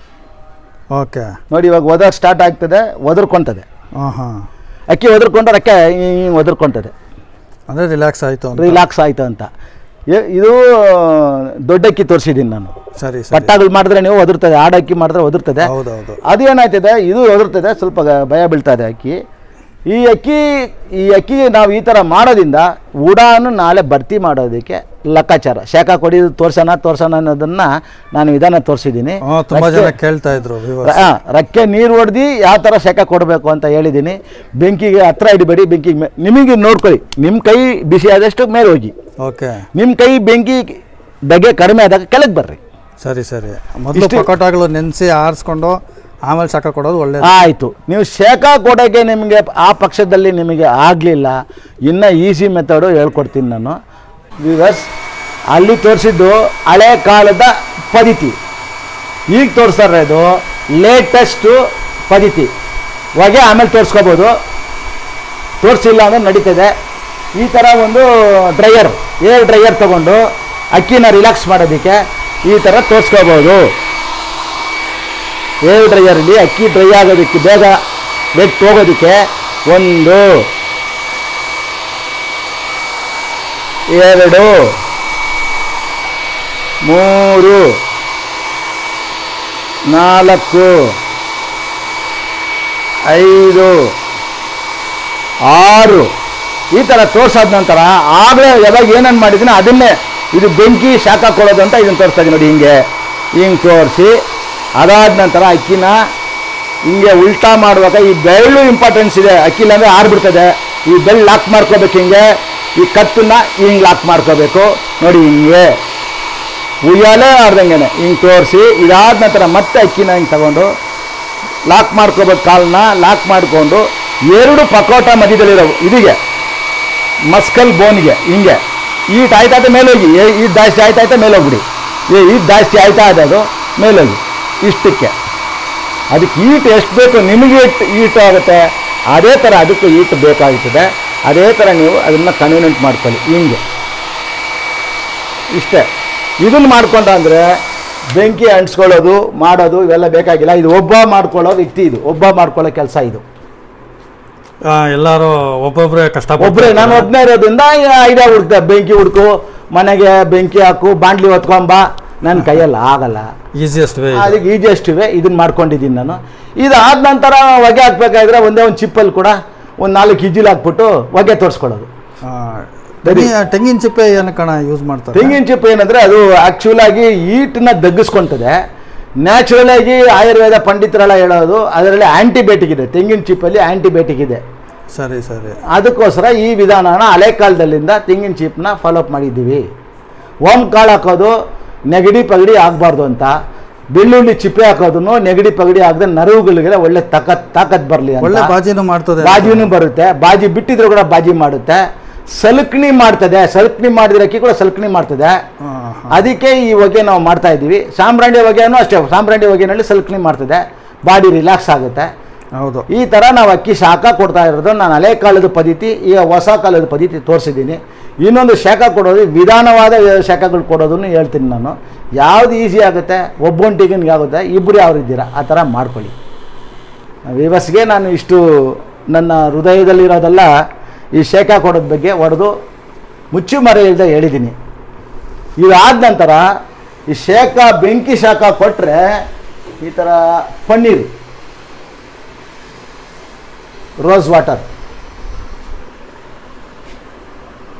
ಓಕೆ ನೋಡಿ ಇವಾಗ ಒದರ್ ಸ್ಟಾರ್ಟ್ ಆಗ್ತದೆ ಒದರ್ಕೊತದೆ ಹಾಂ ಹಾಂ ಅಕ್ಕಿ ಒದರ್ಕೊಂಡು ರೆಕ್ಕೆ ಹಿಂಗೆ ಒದರ್ಕೊತದೆ ಅಂದರೆ ರಿಲ್ಯಾಕ್ಸ್ ಆಯಿತು ಅಂತ ರಿಲ್ಯಾಕ್ಸ್ ಆಯ್ತು ಅಂತ ಇ- ಇದು ದೊಡ್ಡ ಅಕ್ಕಿ ತೋರಿಸಿದ್ದೀನಿ ನಾನು ಸರಿ ಸರಿ ಪಟ್ಟಾಗಳು ಮಾಡಿದ್ರೆ ನೀವು ಒದರ್ತದೆ ಆಡಕ್ಕಿ ಮಾಡಿದ್ರೆ ಒದರ್ತದೆ ಹೌದೌದು ಅದು ಏನಾಯ್ತದೆ ಇದು ಒದರ್ತದೆ ಸ್ವಲ್ಪ ಗ- ಭಯ ಬೀಳ್ತಾ ಇದೆ ಅಕ್ಕಿ ಈ ಅಕ್ಕಿ ಈ ಅಕ್ಕಿ ನಾವು ಈ ಥರ ಮಾಡೋದ್ರಿಂದ ಉಡಾನು ನಾಳೆ ಭರ್ತಿ ಮಾಡೋದಕ್ಕೆ ಲೆಕ್ಕಾಚಾರ ಶಾಖ ಕೊಡಿ ತೋರ್ಸೋಣ ತೋರ್ಸೋಣ ಅನ್ನೋದನ್ನು ನಾನು ವಿಧಾನ ತೋರಿಸಿದ್ದೀನಿ ಹ್ಞೂ ತುಂಬ ಜನ ಕೇಳ್ತಾ ಇದ್ರು viewers. ರಕ್ಕೆ ನೀರು ಹೊಡೆದು ಯಾವ ಥರ ಶಾಖ ಕೊಡಬೇಕು ಅಂತ ಹೇಳಿದ್ದೀನಿ ಬೆಂಕಿಗೆ ಹತ್ರ ಹಿಡಿಬೇಡಿ ಬೆಂಕಿಗೆ ಮೇ- ನಿಮಗೆ ನೋಡ್ಕೊಳ್ಳಿ ನಿಮ್ಮ ಕೈ ಬಿಸಿ ಆದಷ್ಟು ಮೇಲೆ ಹೋಗಿ ಓಕೆ ನಿಮ್ಮ ಕೈ ಬೆಂಕಿ ಬಗೆ ಕಡಿಮೆ ಆದಾಗ ಕೆಳಗೆ ಬರ್ರಿ ಸರಿ ಸರಿ ಮೊದಲು ಇಷ್ಟು- ಪಕೋಟಾಗಳು ನೆನೆಸಿ ಆರಿಸ್ಕೊಂಡು ಆಮೇಲೆ ಶಾಖ ಕೊಡೋದು ಒಳ್ಳೇದು ಆಯಿತು ನೀವು ಶೇಕ ಕೊಡೋಕ್ಕೆ ನಿಮಗೆ ಆ ಪಕ್ಷದಲ್ಲಿ ನಿಮಗೆ ಆಗಲಿಲ್ಲ ಇನ್ನು ಈಸಿ ಮೆಥಡು ಹೇಳ್ಕೊಡ್ತೀನಿ ನಾನು ವಿವರ್ಸ್ ಅಲ್ಲಿ ತೋರಿಸಿದ್ದು ಹಳೆ ಕಾಲದ ಪದ್ಧತಿ ಈಗ ತೋರಿಸ್ತಾ ಇರೋದು ಲೇಟೆಸ್ಟು ಪದ್ಧತಿ ಹೊಗೆ ಆಮೇಲೆ ತೋರಿಸ್ಕೋಬೋದು ತೋರಿಸಿಲ್ಲ ಅಂದ್ರೆ ನಡೀತದೆ ಈ ಥರ ಒಂದು ಡ್ರೈಯರ್ ಏರ್ ಡ್ರೈಯರ್ ತಗೊಂಡು ಅಕ್ಕಿನ ರಿಲ್ಯಾಕ್ಸ್ ಮಾಡೋದಕ್ಕೆ ಈ ಥರ ತೋರಿಸ್ಕೋಬೋದು ಏರ್ ಡ್ರೈಯರಲ್ಲಿ ಅಕ್ಕಿ ಡ್ರೈ ಆಗೋದಕ್ಕೆ ಬೇಗ ವೆಟ್ ಹೋಗೋದಕ್ಕೆ ಒಂದು ಎರಡು ಮೂರು ನಾಲ್ಕು ಐದು ಆರು ಈ ಥರ ತೋರ್ಸಾದ ನಂತರ ಆಗಲೇ ಯಾವಾಗ ಏನೇನು ಮಾಡಿದ್ದೀನಿ ಅದನ್ನೇ ಇದು ಬೆಂಕಿ ಶಾಖ ಕೊಡೋದು ಅಂತ ಇದನ್ನು ತೋರಿಸ್ತಾ ಇದ್ದೀನಿ ನೋಡಿ ಹಿಂಗೆ ಹಿಂಗೆ ತೋರಿಸಿ ಅದಾದ ನಂತರ ಅಕ್ಕಿನ ಹಿಂಗೆ ಉಲ್ಟಾ ಮಾಡುವಾಗ ಈ ಬೆಳ್ಳು ಇಂಪಾರ್ಟೆನ್ಸ್ ಇದೆ ಅಕ್ಕಿ ಇಲ್ಲಾಂದರೆ ಆರ್ಬಿಡ್ತದೆ ಈ ಬೆಳ್ಳು ಲಾಕ್ ಮಾಡ್ಕೋಬೇಕು ಹಿಂಗೆ ಈ ಕತ್ತನ್ನ ಹಿಂಗೆ ಲಾಕ್ ಮಾಡ್ಕೋಬೇಕು ನೋಡಿ ಹಿಂಗೆ ಉಯ್ಯಾಲೆ ಆಡ್ದಂಗೆ ಹಿಂಗೆ ತೋರಿಸಿ ಇದಾದ ನಂತರ ಮತ್ತೆ ಅಕ್ಕಿನ ಹಿಂಗೆ ತಗೊಂಡು ಲಾಕ್ ಮಾಡ್ಕೋಬೇಕು ಕಾಲನ್ನ ಲಾಕ್ ಮಾಡಿಕೊಂಡು ಎರಡು ಪಕೋಟ ಮಧ್ಯದಲ್ಲಿರೋವು ಇದಿಗೆ ಮಸ್ಕಲ್ ಬೋನ್ಗೆ ಹಿಂಗೆ ಈಟ್ ಆಯ್ತಾಯ್ತಾ ಮೇಲೆ ಹೋಗಿ ಏ ಈಟ್ ಜಾಸ್ತಿ ಆಯ್ತಾಯ್ತಾ ಮೇಲೆ ಹೋಗ್ಬಿಡಿ ಏ ಈಟ್ ಜಾಸ್ತಿ ಆಯ್ತಾ ಅದು ಮೇಲೆ ಹೋಗಿ ಇಷ್ಟಕ್ಕೆ ಅದಕ್ಕೆ ಈಟ್ ಎಷ್ಟು ಬೇಕು ನಿಮಗೆ ಇಟ್ಟು ಈಟ್ ಆಗುತ್ತೆ ಅದೇ ಥರ ಅದಕ್ಕೂ ಈಟ್ ಬೇಕಾಗುತ್ತದೆ ಅದೇ ಥರ ನೀವು ಅದನ್ನು ಕನ್ವೀನಿಯಂಟ್ ಮಾಡ್ಕೊಳ್ಳಿ ಹಿಂಗೆ ಇಷ್ಟೇ ಇದನ್ನು ಮಾಡ್ಕೊಂಡ ಅಂದರೆ ಬೆಂಕಿ ಅಂಟಿಸ್ಕೊಳ್ಳೋದು ಮಾಡೋದು ಇವೆಲ್ಲ ಬೇಕಾಗಿಲ್ಲ ಇದು ಒಬ್ಬ ಮಾಡ್ಕೊಳ್ಳೋ ವ್ಯಕ್ತಿ ಇದು ಒಬ್ಬ ಮಾಡ್ಕೊಳ್ಳೋ ಕೆಲಸ ಇದು ಆ, ಎಲ್ಲರೂ ಒಬ್ಬೊಬ್ಬರೇ ಕಷ್ಟ ಒಬ್ಬರೇ ನಾನು ಒಬ್ಬನೇ ಇರೋದ್ರಿಂದ ಐಡಿಯಾ ಹುಡ್ಕ್ತೆ ಬೆಂಕಿ ಹುಡ್ಕು ಮನೆಗೆ ಬೆಂಕಿ ಹಾಕು ಬಾಂಡ್ಲಿ ಹೊತ್ಕೊಂಬ ನನ್ನ ಕೈಯಲ್ಲಿ ಆಗಲ್ಲ ಈಸಿಯೆಸ್ಟ್ ವೇ ಅದಕ್ಕೆ ಈಜಿಯೆಸ್ಟ್ ಇವೆ ಇದನ್ನ ಮಾಡ್ಕೊಂಡಿದ್ದೀನಿ ನಾನು ಇದಾದ ನಂತರ ಹೊಗೆ ಹಾಕ್ಬೇಕಾದ್ರೆ ಒಂದೇ ಒಂದು ಚಿಪ್ಪಲ್ಲಿ ಕೂಡ ಒಂದು ನಾಲ್ಕು ಇಜಿಲ್ ಹಾಕ್ಬಿಟ್ಟು ಹೊಗೆ ತೋರಿಸ್ಕೊಳ್ಳೋದು ತೆಂಗಿನ ಚಿಪ್ಪೆ ಏನಕ್ಕಣ ಯೂಸ್ ಮಾಡ್ತಾರೆ ತೆಂಗಿನ ಚಿಪ್ಪು ಏನಂದ್ರೆ ಅದು ಆಕ್ಚುಲ್ ಆಗಿ ಈಟನ್ನ ದಗ್ಗಿಸ್ಕೊಂತದೆ ನ್ಯಾಚುರಲ್ ಆಗಿ ಆಯುರ್ವೇದ ಪಂಡಿತರೆಲ್ಲ ಹೇಳೋದು ಅದರಲ್ಲಿ ಆಂಟಿಬಯೋಟಿಕ್ ಇದೆ ತೆಂಗಿನ ಚಿಪ್ಪಲ್ಲಿ ಆಂಟಿಬಯೋಟಿಕ್ ಇದೆ ಸರಿ ಸರಿ ಅದಕ್ಕೋಸ್ಕರ ಈ ವಿಧಾನನ ಹಳೆ ಕಾಲದಲ್ಲಿಂದ ತೆಂಗಿನ ಚಿಪ್ನ ಫಾಲೋಅಪ್ ಮಾಡಿದ್ದೀವಿ ಓಮ್ ಕಾಳು ಹಾಕೋದು ನೆಗಡಿ ಪಗಡಿ ಆಗಬಾರ್ದು ಅಂತ ಬೆಳ್ಳುಳ್ಳಿ ಚಿಪ್ಪೆ ಹಾಕೋದನ್ನು ನೆಗಡಿ ಪಗಡಿ ಆಗದೆ ನರವುಗಳಿಗೆ ಒಳ್ಳೆ ತಾಕತ್ ತಾಕತ್ ಬರಲಿ ಒಳ್ಳೆ ಅಂತ ಬಾಜಿನೂ ಮಾಡ್ತದೆ ಬಾಜಿನೂ ಬರುತ್ತೆ ಬಾಜಿ ಬಿಟ್ಟಿದ್ರು ಕೂಡ ಬಾಜಿ ಮಾಡುತ್ತೆ ಸಲ್ಕಣಿ ಮಾಡ್ತದೆ ಸಲ್ಕಣಿ ಮಾಡಿದ್ರೆ ಅಕ್ಕಿ ಕೂಡ ಸಲ್ಕಣಿ ಮಾಡ್ತದೆ ಹಾ, ಹಾ. ಅದಕ್ಕೆ ಈ ಹೊಗೆ ನಾವು ಮಾಡ್ತಾ ಇದ್ದೀವಿ ಸಾಂಬ್ರಾಣಿ ಹೊಗೆನೂ ಅಷ್ಟೇ ಸಾಂಬ್ರಾಣಿ ಹೊಗೆನಲ್ಲಿ ಸಲ್ಕಣಿ ಮಾಡ್ತದೆ ಬಾಡಿ ರಿಲ್ಯಾಕ್ಸ್ ಆಗುತ್ತೆ ಹೌದು ಈ ಥರ ನಾವು ಅಕ್ಕಿ ಶಾಖ ಕೊಡ್ತಾ ಇರೋದು ನಾನು ಹಳೆ ಕಾಲದ ಪದ್ಧತಿ ಈಗ ಹೊಸ ಕಾಲದ ಪದ್ಧತಿ ತೋರಿಸಿದ್ದೀನಿ ಇನ್ನೊಂದು ಶಾಖ ಕೊಡೋದು ವಿಧಾನವಾದ ಶಾಖಗಳು ಕೊಡೋದನ್ನು ಹೇಳ್ತೀನಿ ನಾನು ಯಾವುದು ಈಸಿ ಆಗುತ್ತೆ ಒಬ್ಬೊಂಟಿಗೆ ಆಗುತ್ತೆ ಇಬ್ಬರು ಯಾವ ಇದ್ದೀರಾ ಆ ಥರ ಮಾಡ್ಕೊಳ್ಳಿ ವಿವಸ್ಗೆ ನಾನು ಇಷ್ಟು ನನ್ನ ಹೃದಯದಲ್ಲಿರೋದೆಲ್ಲ ಈ ಶೇಖ ಕೊಡೋದ ಬಗ್ಗೆ ಹೊಡೆದು ಮುಚ್ಚು ಮರೆ ಇಲ್ಲದೆ ಹೇಳಿದ್ದೀನಿ ಇದಾದ ನಂತರ ಈ ಶೇಖ ಬೆಂಕಿ ಶಾಖ ಕೊಟ್ಟರೆ ಈ ಥರ ಪನ್ನೀರು ರೋಸ್ ವಾಟರ್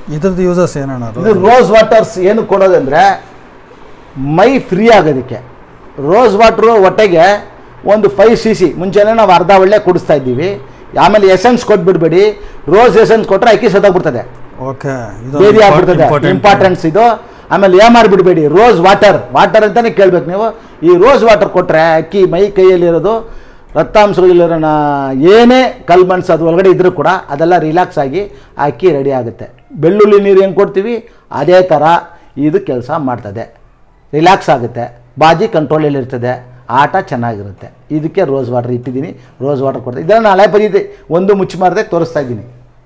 ಇದ್ರದ್ದು ಯೂಸಸ್ ಏನಣ್ಣ ಅದು ಇದು ರೋಸ್ ವಾಟರ್ಸ್ ಏನು ಕೊಡೋದಂದ್ರೆ ಮೈ ಫ್ರೀ ಆಗೋದಕ್ಕೆ ರೋಸ್ ವಾಟ್ರು ಹೊಟ್ಟೆಗೆ ಒಂದು ಫೈವ್ ಸಿ ಸಿ ಮುಂಚೆನೇ ನಾವು ಅರ್ಧ ಒಳ್ಳೆ ಕುಡಿಸ್ತಾ ಇದ್ದೀವಿ ಆಮೇಲೆ ಎಸೆನ್ಸ್ ಕೊಟ್ಬಿಡ್ಬೇಡಿ ರೋಸ್ ಎಸೆನ್ಸ್ ಕೊಟ್ಟರೆ ಅಕ್ಕಿ ಸತ್ತೋಗ್ಬಿಡ್ತದೆ ಓಕೆ ಬೇದಿ ಆಗ್ಬಿಡ್ತದೆ ಇಂಪಾರ್ಟೆನ್ಸ್ ಇದು ಆಮೇಲೆ ಏಮಾರ್ ಬಿಡಬೇಡಿ ರೋಸ್ ವಾಟರ್ ವಾಟರ್ ಅಂತಾನೆ ಕೇಳ್ಬೇಕು ನೀವು ಈ ರೋಸ್ ವಾಟರ್ ಕೊಟ್ಟರೆ ಅಕ್ಕಿ ಮೈ ಕೈಯಲ್ಲಿರೋದು ರಕ್ತಾಂಶಗಳಿರೋ ಏನೇ ಕಲ್ಮನ್ಸ್ ಅದು ಒಳಗಡೆ ಇದ್ರೂ ಕೂಡ ಅದೆಲ್ಲ ರಿಲ್ಯಾಕ್ಸ್ ಆಗಿ ಆ ಅಕ್ಕಿ ರೆಡಿ ಆಗುತ್ತೆ ಬೆಳ್ಳುಳ್ಳಿ ನೀರು ಹೆಂಗೆ ಕೊಡ್ತೀವಿ ಅದೇ ಥರ ಇದು ಕೆಲಸ ಮಾಡ್ತದೆ ರಿಲ್ಯಾಕ್ಸ್ ಆಗುತ್ತೆ ಬಾಜಿ ಕಂಟ್ರೋಲಲ್ಲಿ ಇರ್ತದೆ ಆಟ ಚೆನ್ನಾಗಿರುತ್ತೆ ಇದಕ್ಕೆ ರೋಸ್ ವಾಟರ್ ಇಟ್ಟಿದ್ದೀನಿ ರೋಸ್ ವಾಟರ್ ಕೊಡ್ತೀನಿ ಇದನ್ನು ಹಳೆ ಪದ್ಧತಿ ಒಂದು ಮುಚ್ಚಿ ಮಾರದೆ ತೋರಿಸ್ತಾ ಇದ್ದೀನಿ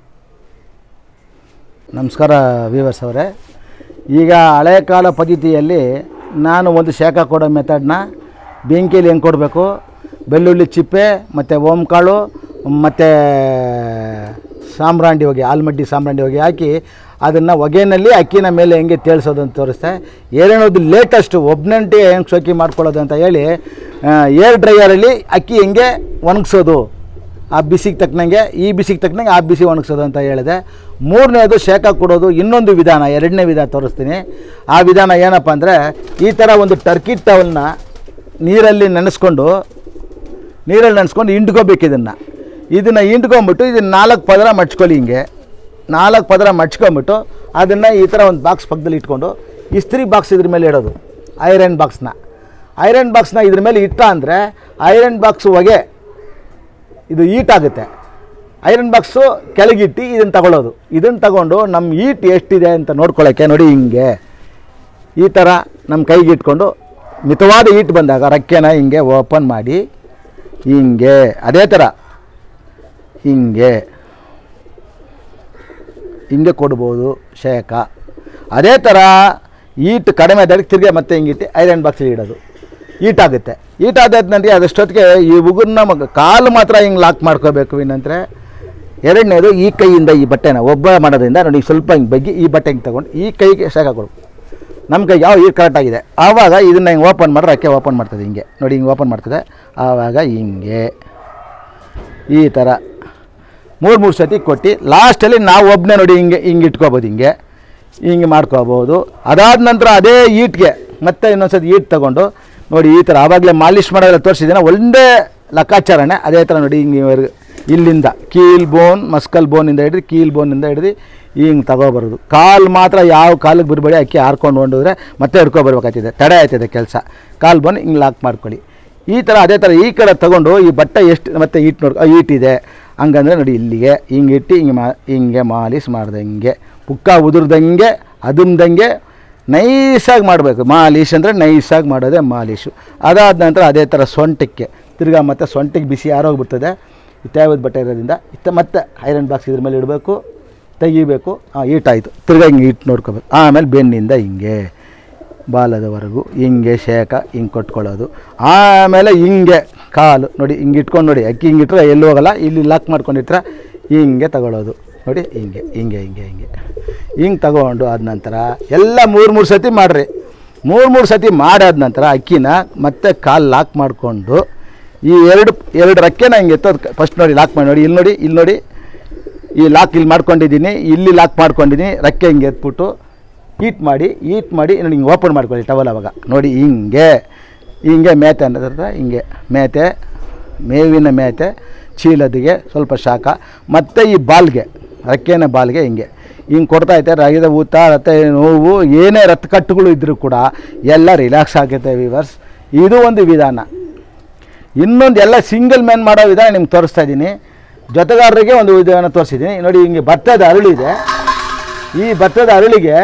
ನಮಸ್ಕಾರ ವೀವರ್ಸ್ ಅವರೇ ಈಗ ಹಳೆ ಕಾಲ ಪದ್ಧತಿಯಲ್ಲಿ ನಾನು ಒಂದು ಶಾಖ ಕೊಡೋ ಮೆಥಡ್ನ ಬೆಂಕಿಯಲ್ಲಿ ಹೆಂಗೆ ಕೊಡಬೇಕು ಬೆಳ್ಳುಳ್ಳಿ ಚಿಪ್ಪೆ ಮತ್ತು ಓಂಕಾಳು ಮತ್ತು ಸಾಂಬ್ರಾಣಿ ಹೊಗೆ ಆಲ್ಮಡ್ಡಿ ಸಾಂಬ್ರಾಣಿ ಹೊಗೆ ಹಾಕಿ ಅದನ್ನು ಹೊಗೆನಲ್ಲಿ ಅಕ್ಕಿನ ಮೇಲೆ ಹೆಂಗೆ ತೇಳ್ಸೋದು ಅಂತ ತೋರಿಸ್ತೆ ಏನೇನೋದು ಲೇಟೆಸ್ಟು ಒಬ್ಬನಂಟಿ ಹೆಂಗೆ ಶೋಕಿ ಮಾಡ್ಕೊಳ್ಳೋದು ಅಂತ ಹೇಳಿ ಏರ್ ಡ್ರೈಯರಲ್ಲಿ ಅಕ್ಕಿ ಹೆಂಗೆ ಒಣಗಿಸೋದು ಆ ಬಿಸಿಗೆ ತಕ್ಕನಂಗೆ ಈ ಬಿಸಿಗೆ ತಕ್ಕನಂಗೆ ಆ ಬಿಸಿ ಒಣಗಿಸೋದು ಅಂತ ಹೇಳಿದೆ ಮೂರನೇದು ಶೇಕ ಕೊಡೋದು ಇನ್ನೊಂದು ವಿಧಾನ ಎರಡನೇ ವಿಧಾನ ತೋರಿಸ್ತೀನಿ ಆ ವಿಧಾನ ಏನಪ್ಪ ಅಂದರೆ ಈ ಥರ ಒಂದು ಟರ್ಕಿ ಟವಲ್ನ ನೀರಲ್ಲಿ ನೆನೆಸ್ಕೊಂಡು ನೀರಲ್ಲಿ ನೆನೆಸ್ಕೊಂಡು ಹಿಂಡ್ಕೋಬೇಕು ಇದನ್ನು ಇದನ್ನು ಹಿಂಡ್ಕೊಂಬಿಟ್ಟು ಇದನ್ನು ನಾಲ್ಕು ಪದರ ಮಡ್ಚ್ಕೊಳ್ಳಿ ಹಿಂಗೆ ನಾಲ್ಕು ಪದರ ಮಡ್ಚ್ಕೊಂಬಿಟ್ಟು ಅದನ್ನು ಈ ಥರ ಒಂದು ಬಾಕ್ಸ್ ಪಕ್ಕದಲ್ಲಿ ಇಟ್ಕೊಂಡು ಇಸ್ತ್ರಿ ಬಾಕ್ಸ್ ಇದ್ರ ಮೇಲೆ ಇಡೋದು ಐರನ್ ಬಾಕ್ಸ್ನ ಐರನ್ ಬಾಕ್ಸ್ನ ಇದ್ರ ಮೇಲೆ ಇಟ್ಟ ಅಂದರೆ ಐರನ್ ಬಾಕ್ಸ್ ಹೊಗೆ ಇದು ಈಟ್ ಆಗುತ್ತೆ ಐರನ್ ಬಾಕ್ಸು ಕೆಳಗಿಟ್ಟು ಇದನ್ನು ತಗೊಳ್ಳೋದು ಇದನ್ನು ತಗೊಂಡು ನಮ್ಮ ಈಟ್ ಎಷ್ಟಿದೆ ಅಂತ ನೋಡ್ಕೊಳ್ಳೋಕ್ಕೆ ನೋಡಿ ಹಿಂಗೆ ಈ ಥರ ನಮ್ಮ ಕೈಗೆ ಇಟ್ಕೊಂಡು ಮಿತವಾದ ಈಟ್ ಬಂದಾಗ ರಕ್ಕೆನ ಹಿಂಗೆ ಓಪನ್ ಮಾಡಿ ಹಿಂಗೆ ಅದೇ ಥರ ಹಿಂಗೆ ಹಿಂಗೆ ಕೊಡ್ಬೋದು ಶೇಕ ಅದೇ ಥರ ಈಟ್ ಕಡಿಮೆ ಆದಾಗ ತಿರ್ಗಿ ಮತ್ತೆ ಹಿಂಗಿಟ್ಟು ಐರನ್ ಬಾಕ್ಸಲ್ಲಿ ಇಡೋದು ಈಟ್ ಆಗುತ್ತೆ ಈಟ್ ಆದ ನಂತರ ಅದಷ್ಟೊತ್ತಿಗೆ ಈ ಉಗುರ್ನ ಮಗ ಕಾಲು ಮಾತ್ರ ಹಿಂಗೆ ಲಾಕ್ ಮಾಡ್ಕೋಬೇಕು ಇನ್ನಂದ್ರೆ ಎರಡನೇದು ಈ ಕೈಯಿಂದ ಈ ಬಟ್ಟೆನ ಒಬ್ಬ ಮಾಡೋದ್ರಿಂದ ನೋಡಿ ಸ್ವಲ್ಪ ಹಿಂಗೆ ಬಗ್ಗಿ ಈ ಬಟ್ಟೆ ಹಿಂಗೆ ತೊಗೊಂಡು ಈ ಕೈಗೆ ಶಾಖ ಕೊಡು ನಮ್ಮ ಕೈಗೆ ಯಾವ ಈ ಕರೆಕ್ಟ್ ಆಗಿದೆ ಆವಾಗ ಇದನ್ನು ಹಿಂಗೆ ಓಪನ್ ಮಾಡಿದ್ರೆ ಅಕ್ಕೆ ಓಪನ್ ಮಾಡ್ತದೆ ಹಿಂಗೆ ನೋಡಿ ಹಿಂಗೆ ಓಪನ್ ಮಾಡ್ತದೆ ಆವಾಗ ಹಿಂಗೆ ಈ ಥರ ಮೂರು ಮೂರು ಸತಿ ಕೊಟ್ಟು ಲಾಸ್ಟಲ್ಲಿ ನಾವು ಒಬ್ಬನೇ ನೋಡಿ ಹಿಂಗೆ ಹಿಂಗೆ ಇಟ್ಕೋಬೋದು ಹಿಂಗೆ ಹಿಂಗೆ ಮಾಡ್ಕೋಬೋದು ಅದಾದ ನಂತರ ಅದೇ ಈಟ್ಗೆ ಮತ್ತೆ ಇನ್ನೊಂದು ಸತಿ ಈಟ್ ತಗೊಂಡು ನೋಡಿ ಈ ಥರ ಆವಾಗಲೇ ಮಾಲಿಷ್ ಮಾಡೋಲ್ಲ ತೋರಿಸಿದ್ದೀನಿ ಒಂದೇ ಲೆಕ್ಕಾಚಾರನೇ ಅದೇ ಥರ ನೋಡಿ ಹಿಂಗೆ ಇವ್ರಿಗೆ ಇಲ್ಲಿಂದ ಕೀಲ್ ಬೋನ್ ಮಸ್ಕಲ್ ಬೋನಿಂದ ಹಿಡಿದು ಕೀಲ್ ಬೋನಿಂದ ಹಿಡಿದು ಹಿಂಗೆ ತಗೊಬರೋದು ಕಾಲು ಮಾತ್ರ ಯಾವ ಕಾಲಿಗೆ ಬಿಡಬೇಡಿ ಅಕ್ಕಿ ಹಾರ್ಕೊಂಡು ಹೊಂಡಿದ್ರೆ ಮತ್ತೆ ಹಿಡ್ಕೊಬರ್ಬೇಕಾಗ್ತಿದೆ ತಡೆ ಆಯ್ತದೆ ಕೆಲಸ ಕಾಲು ಬೋನ್ ಹಿಂಗೆ ಲಾಕ್ ಮಾಡ್ಕೊಳ್ಳಿ ಈ ಥರ ಅದೇ ಥರ ಈ ಕಡೆ ತಗೊಂಡು ಈ ಬಟ್ಟೆ ಎಷ್ಟು ಮತ್ತೆ ಈಟ್ ನೋಡ್ ಆ, ಈಟಿದೆ ಹಂಗಂದ್ರೆ ನೋಡಿ ಇಲ್ಲಿಗೆ ಹಿಂಗೆ ಇಟ್ಟು ಹಿಂಗೆ ಮಾ ಹಿಂಗೆ ಮಾಲಿಶ್ ಮಾಡ್ದಂಗೆ ಪುಕ್ಕ ಉದುರ್ದಂಗೆ ಅದುಮ್ದಂಗೆ ನೈಸಾಗಿ ಮಾಡಬೇಕು ಮಾಲೀಶ್ ಅಂದರೆ ನೈಸಾಗಿ ಮಾಡೋದೇ ಮಾಲೀಶು ಅದಾದ ನಂತರ ಅದೇ ಥರ ಸೊಂಟಕ್ಕೆ ತಿರ್ಗಾ ಮತ್ತೆ ಸೊಂಟಿಗೆ ಬಿಸಿ ಆರೋಗ್ಬಿಡ್ತದೆ ತೇವದ ಬಟ್ಟೆ ಇರೋದ್ರಿಂದ ಇತ್ತ ಮತ್ತೆ ಐರನ್ ಬಾಕ್ಸ್ ಇದ್ರ ಮೇಲೆ ಇಡಬೇಕು ತೆಗಿಬೇಕು ಹಾಂ ಈಟಾಯಿತು ತಿರ್ಗಾ ಹಿಂಗೆ ಇಟ್ಟು ನೋಡ್ಕೋಬೇಕು ಆಮೇಲೆ ಬೆನ್ನಿಂದ ಹಿಂಗೆ ಬಾಲದವರೆಗೂ ಹಿಂಗೆ ಶೇಕ ಹಿಂಗೆ ಕೊಟ್ಕೊಳ್ಳೋದು ಆಮೇಲೆ ಹಿಂಗೆ ಕಾಲು ನೋಡಿ ಹಿಂಗೆ ಇಟ್ಕೊಂಡು ನೋಡಿ ಅಕ್ಕಿ ಹಿಂಗೆ ಇಟ್ಟರೆ ಎಲ್ಲೂ ಹೋಗಲ್ಲ ಇಲ್ಲಿ ಲಾಕ್ ಮಾಡ್ಕೊಂಡಿಟ್ರೆ ಹಿಂಗೆ ತಗೊಳ್ಳೋದು ನೋಡಿ ಹಿಂಗೆ ಹಿಂಗೆ ಹಿಂಗೆ ಹಿಂಗೆ ಹಿಂಗೆ ತಗೊಂಡು ಆದ ನಂತರ ಎಲ್ಲ ಮೂರು ಮೂರು ಸತಿ ಮಾಡಿರಿ ಮೂರು ಮೂರು ಸತಿ ಮಾಡಾದ ನಂತರ ಅಕ್ಕಿನ ಮತ್ತೆ ಕಾಲು ಲಾಕ್ ಮಾಡಿಕೊಂಡು ಈ ಎರಡು ಎರಡು ರಕ್ಕೆನ ಹಿಂಗೆ ಎತ್ತೋದು ಫಸ್ಟ್ ನೋಡಿ ಲಾಕ್ ಮಾಡಿ ನೋಡಿ ಇಲ್ಲಿ ನೋಡಿ ಇಲ್ಲಿ ನೋಡಿ ಈ ಲಾಕ್ ಇಲ್ಲಿ ಮಾಡ್ಕೊಂಡಿದ್ದೀನಿ ಇಲ್ಲಿ ಲಾಕ್ ಮಾಡ್ಕೊಂಡಿದ್ದೀನಿ ರೆಕ್ಕೆ ಹಿಂಗೆ ಎತ್ಬಿಟ್ಟು ಹೀಟ್ ಮಾಡಿ ಹೀಟ್ ಮಾಡಿ ನೋಡಿ ಹಿಂಗೆ ಓಪನ್ ಮಾಡ್ಕೊಳ್ಳಿ ಟವಲ್ ಅವಾಗ ನೋಡಿ ಹಿಂಗೆ ಹಿಂಗೆ ಮೇತೆ ಅನ್ನೋದ್ರ ಹಿಂಗೆ ಮೇತೆ ಮೇವಿನ ಮೇತೆ ಚೀಲದಿಗೆ ಸ್ವಲ್ಪ ಶಾಖ ಮತ್ತು ಈ ಬಾಲ್ಗೆ ರೆಕ್ಕೆನ ಬಾಲ್ಗೆ ಹಿಂಗೆ ಹಿಂಗೆ ಕೊಡ್ತಾ ಐತೆ ರಗದ ಊತ ರಥ ನೋವು ಏನೇ ರಥಕಟ್ಟುಗಳು ಇದ್ದರೂ ಕೂಡ ಎಲ್ಲ ರಿಲ್ಯಾಕ್ಸ್ ಆಗುತ್ತೆ ವಿವರ್ಸ್ ಇದು ಒಂದು ವಿಧಾನ ಇನ್ನೊಂದು ಎಲ್ಲ ಸಿಂಗಲ್ ಮ್ಯಾನ್ ಮಾಡೋ ವಿಧಾನ ನಿಮ್ಗೆ ತೋರಿಸ್ತಾ ಇದ್ದೀನಿ ಜೊತೆಗಾರರಿಗೆ ಒಂದು ವಿಧಾನ ತೋರಿಸಿದ್ದೀನಿ ನೋಡಿ ಹಿಂಗೆ ಭತ್ತದ ಅರಳಿದೆ ಈ ಭತ್ತದ ಅರಳಿಗೆ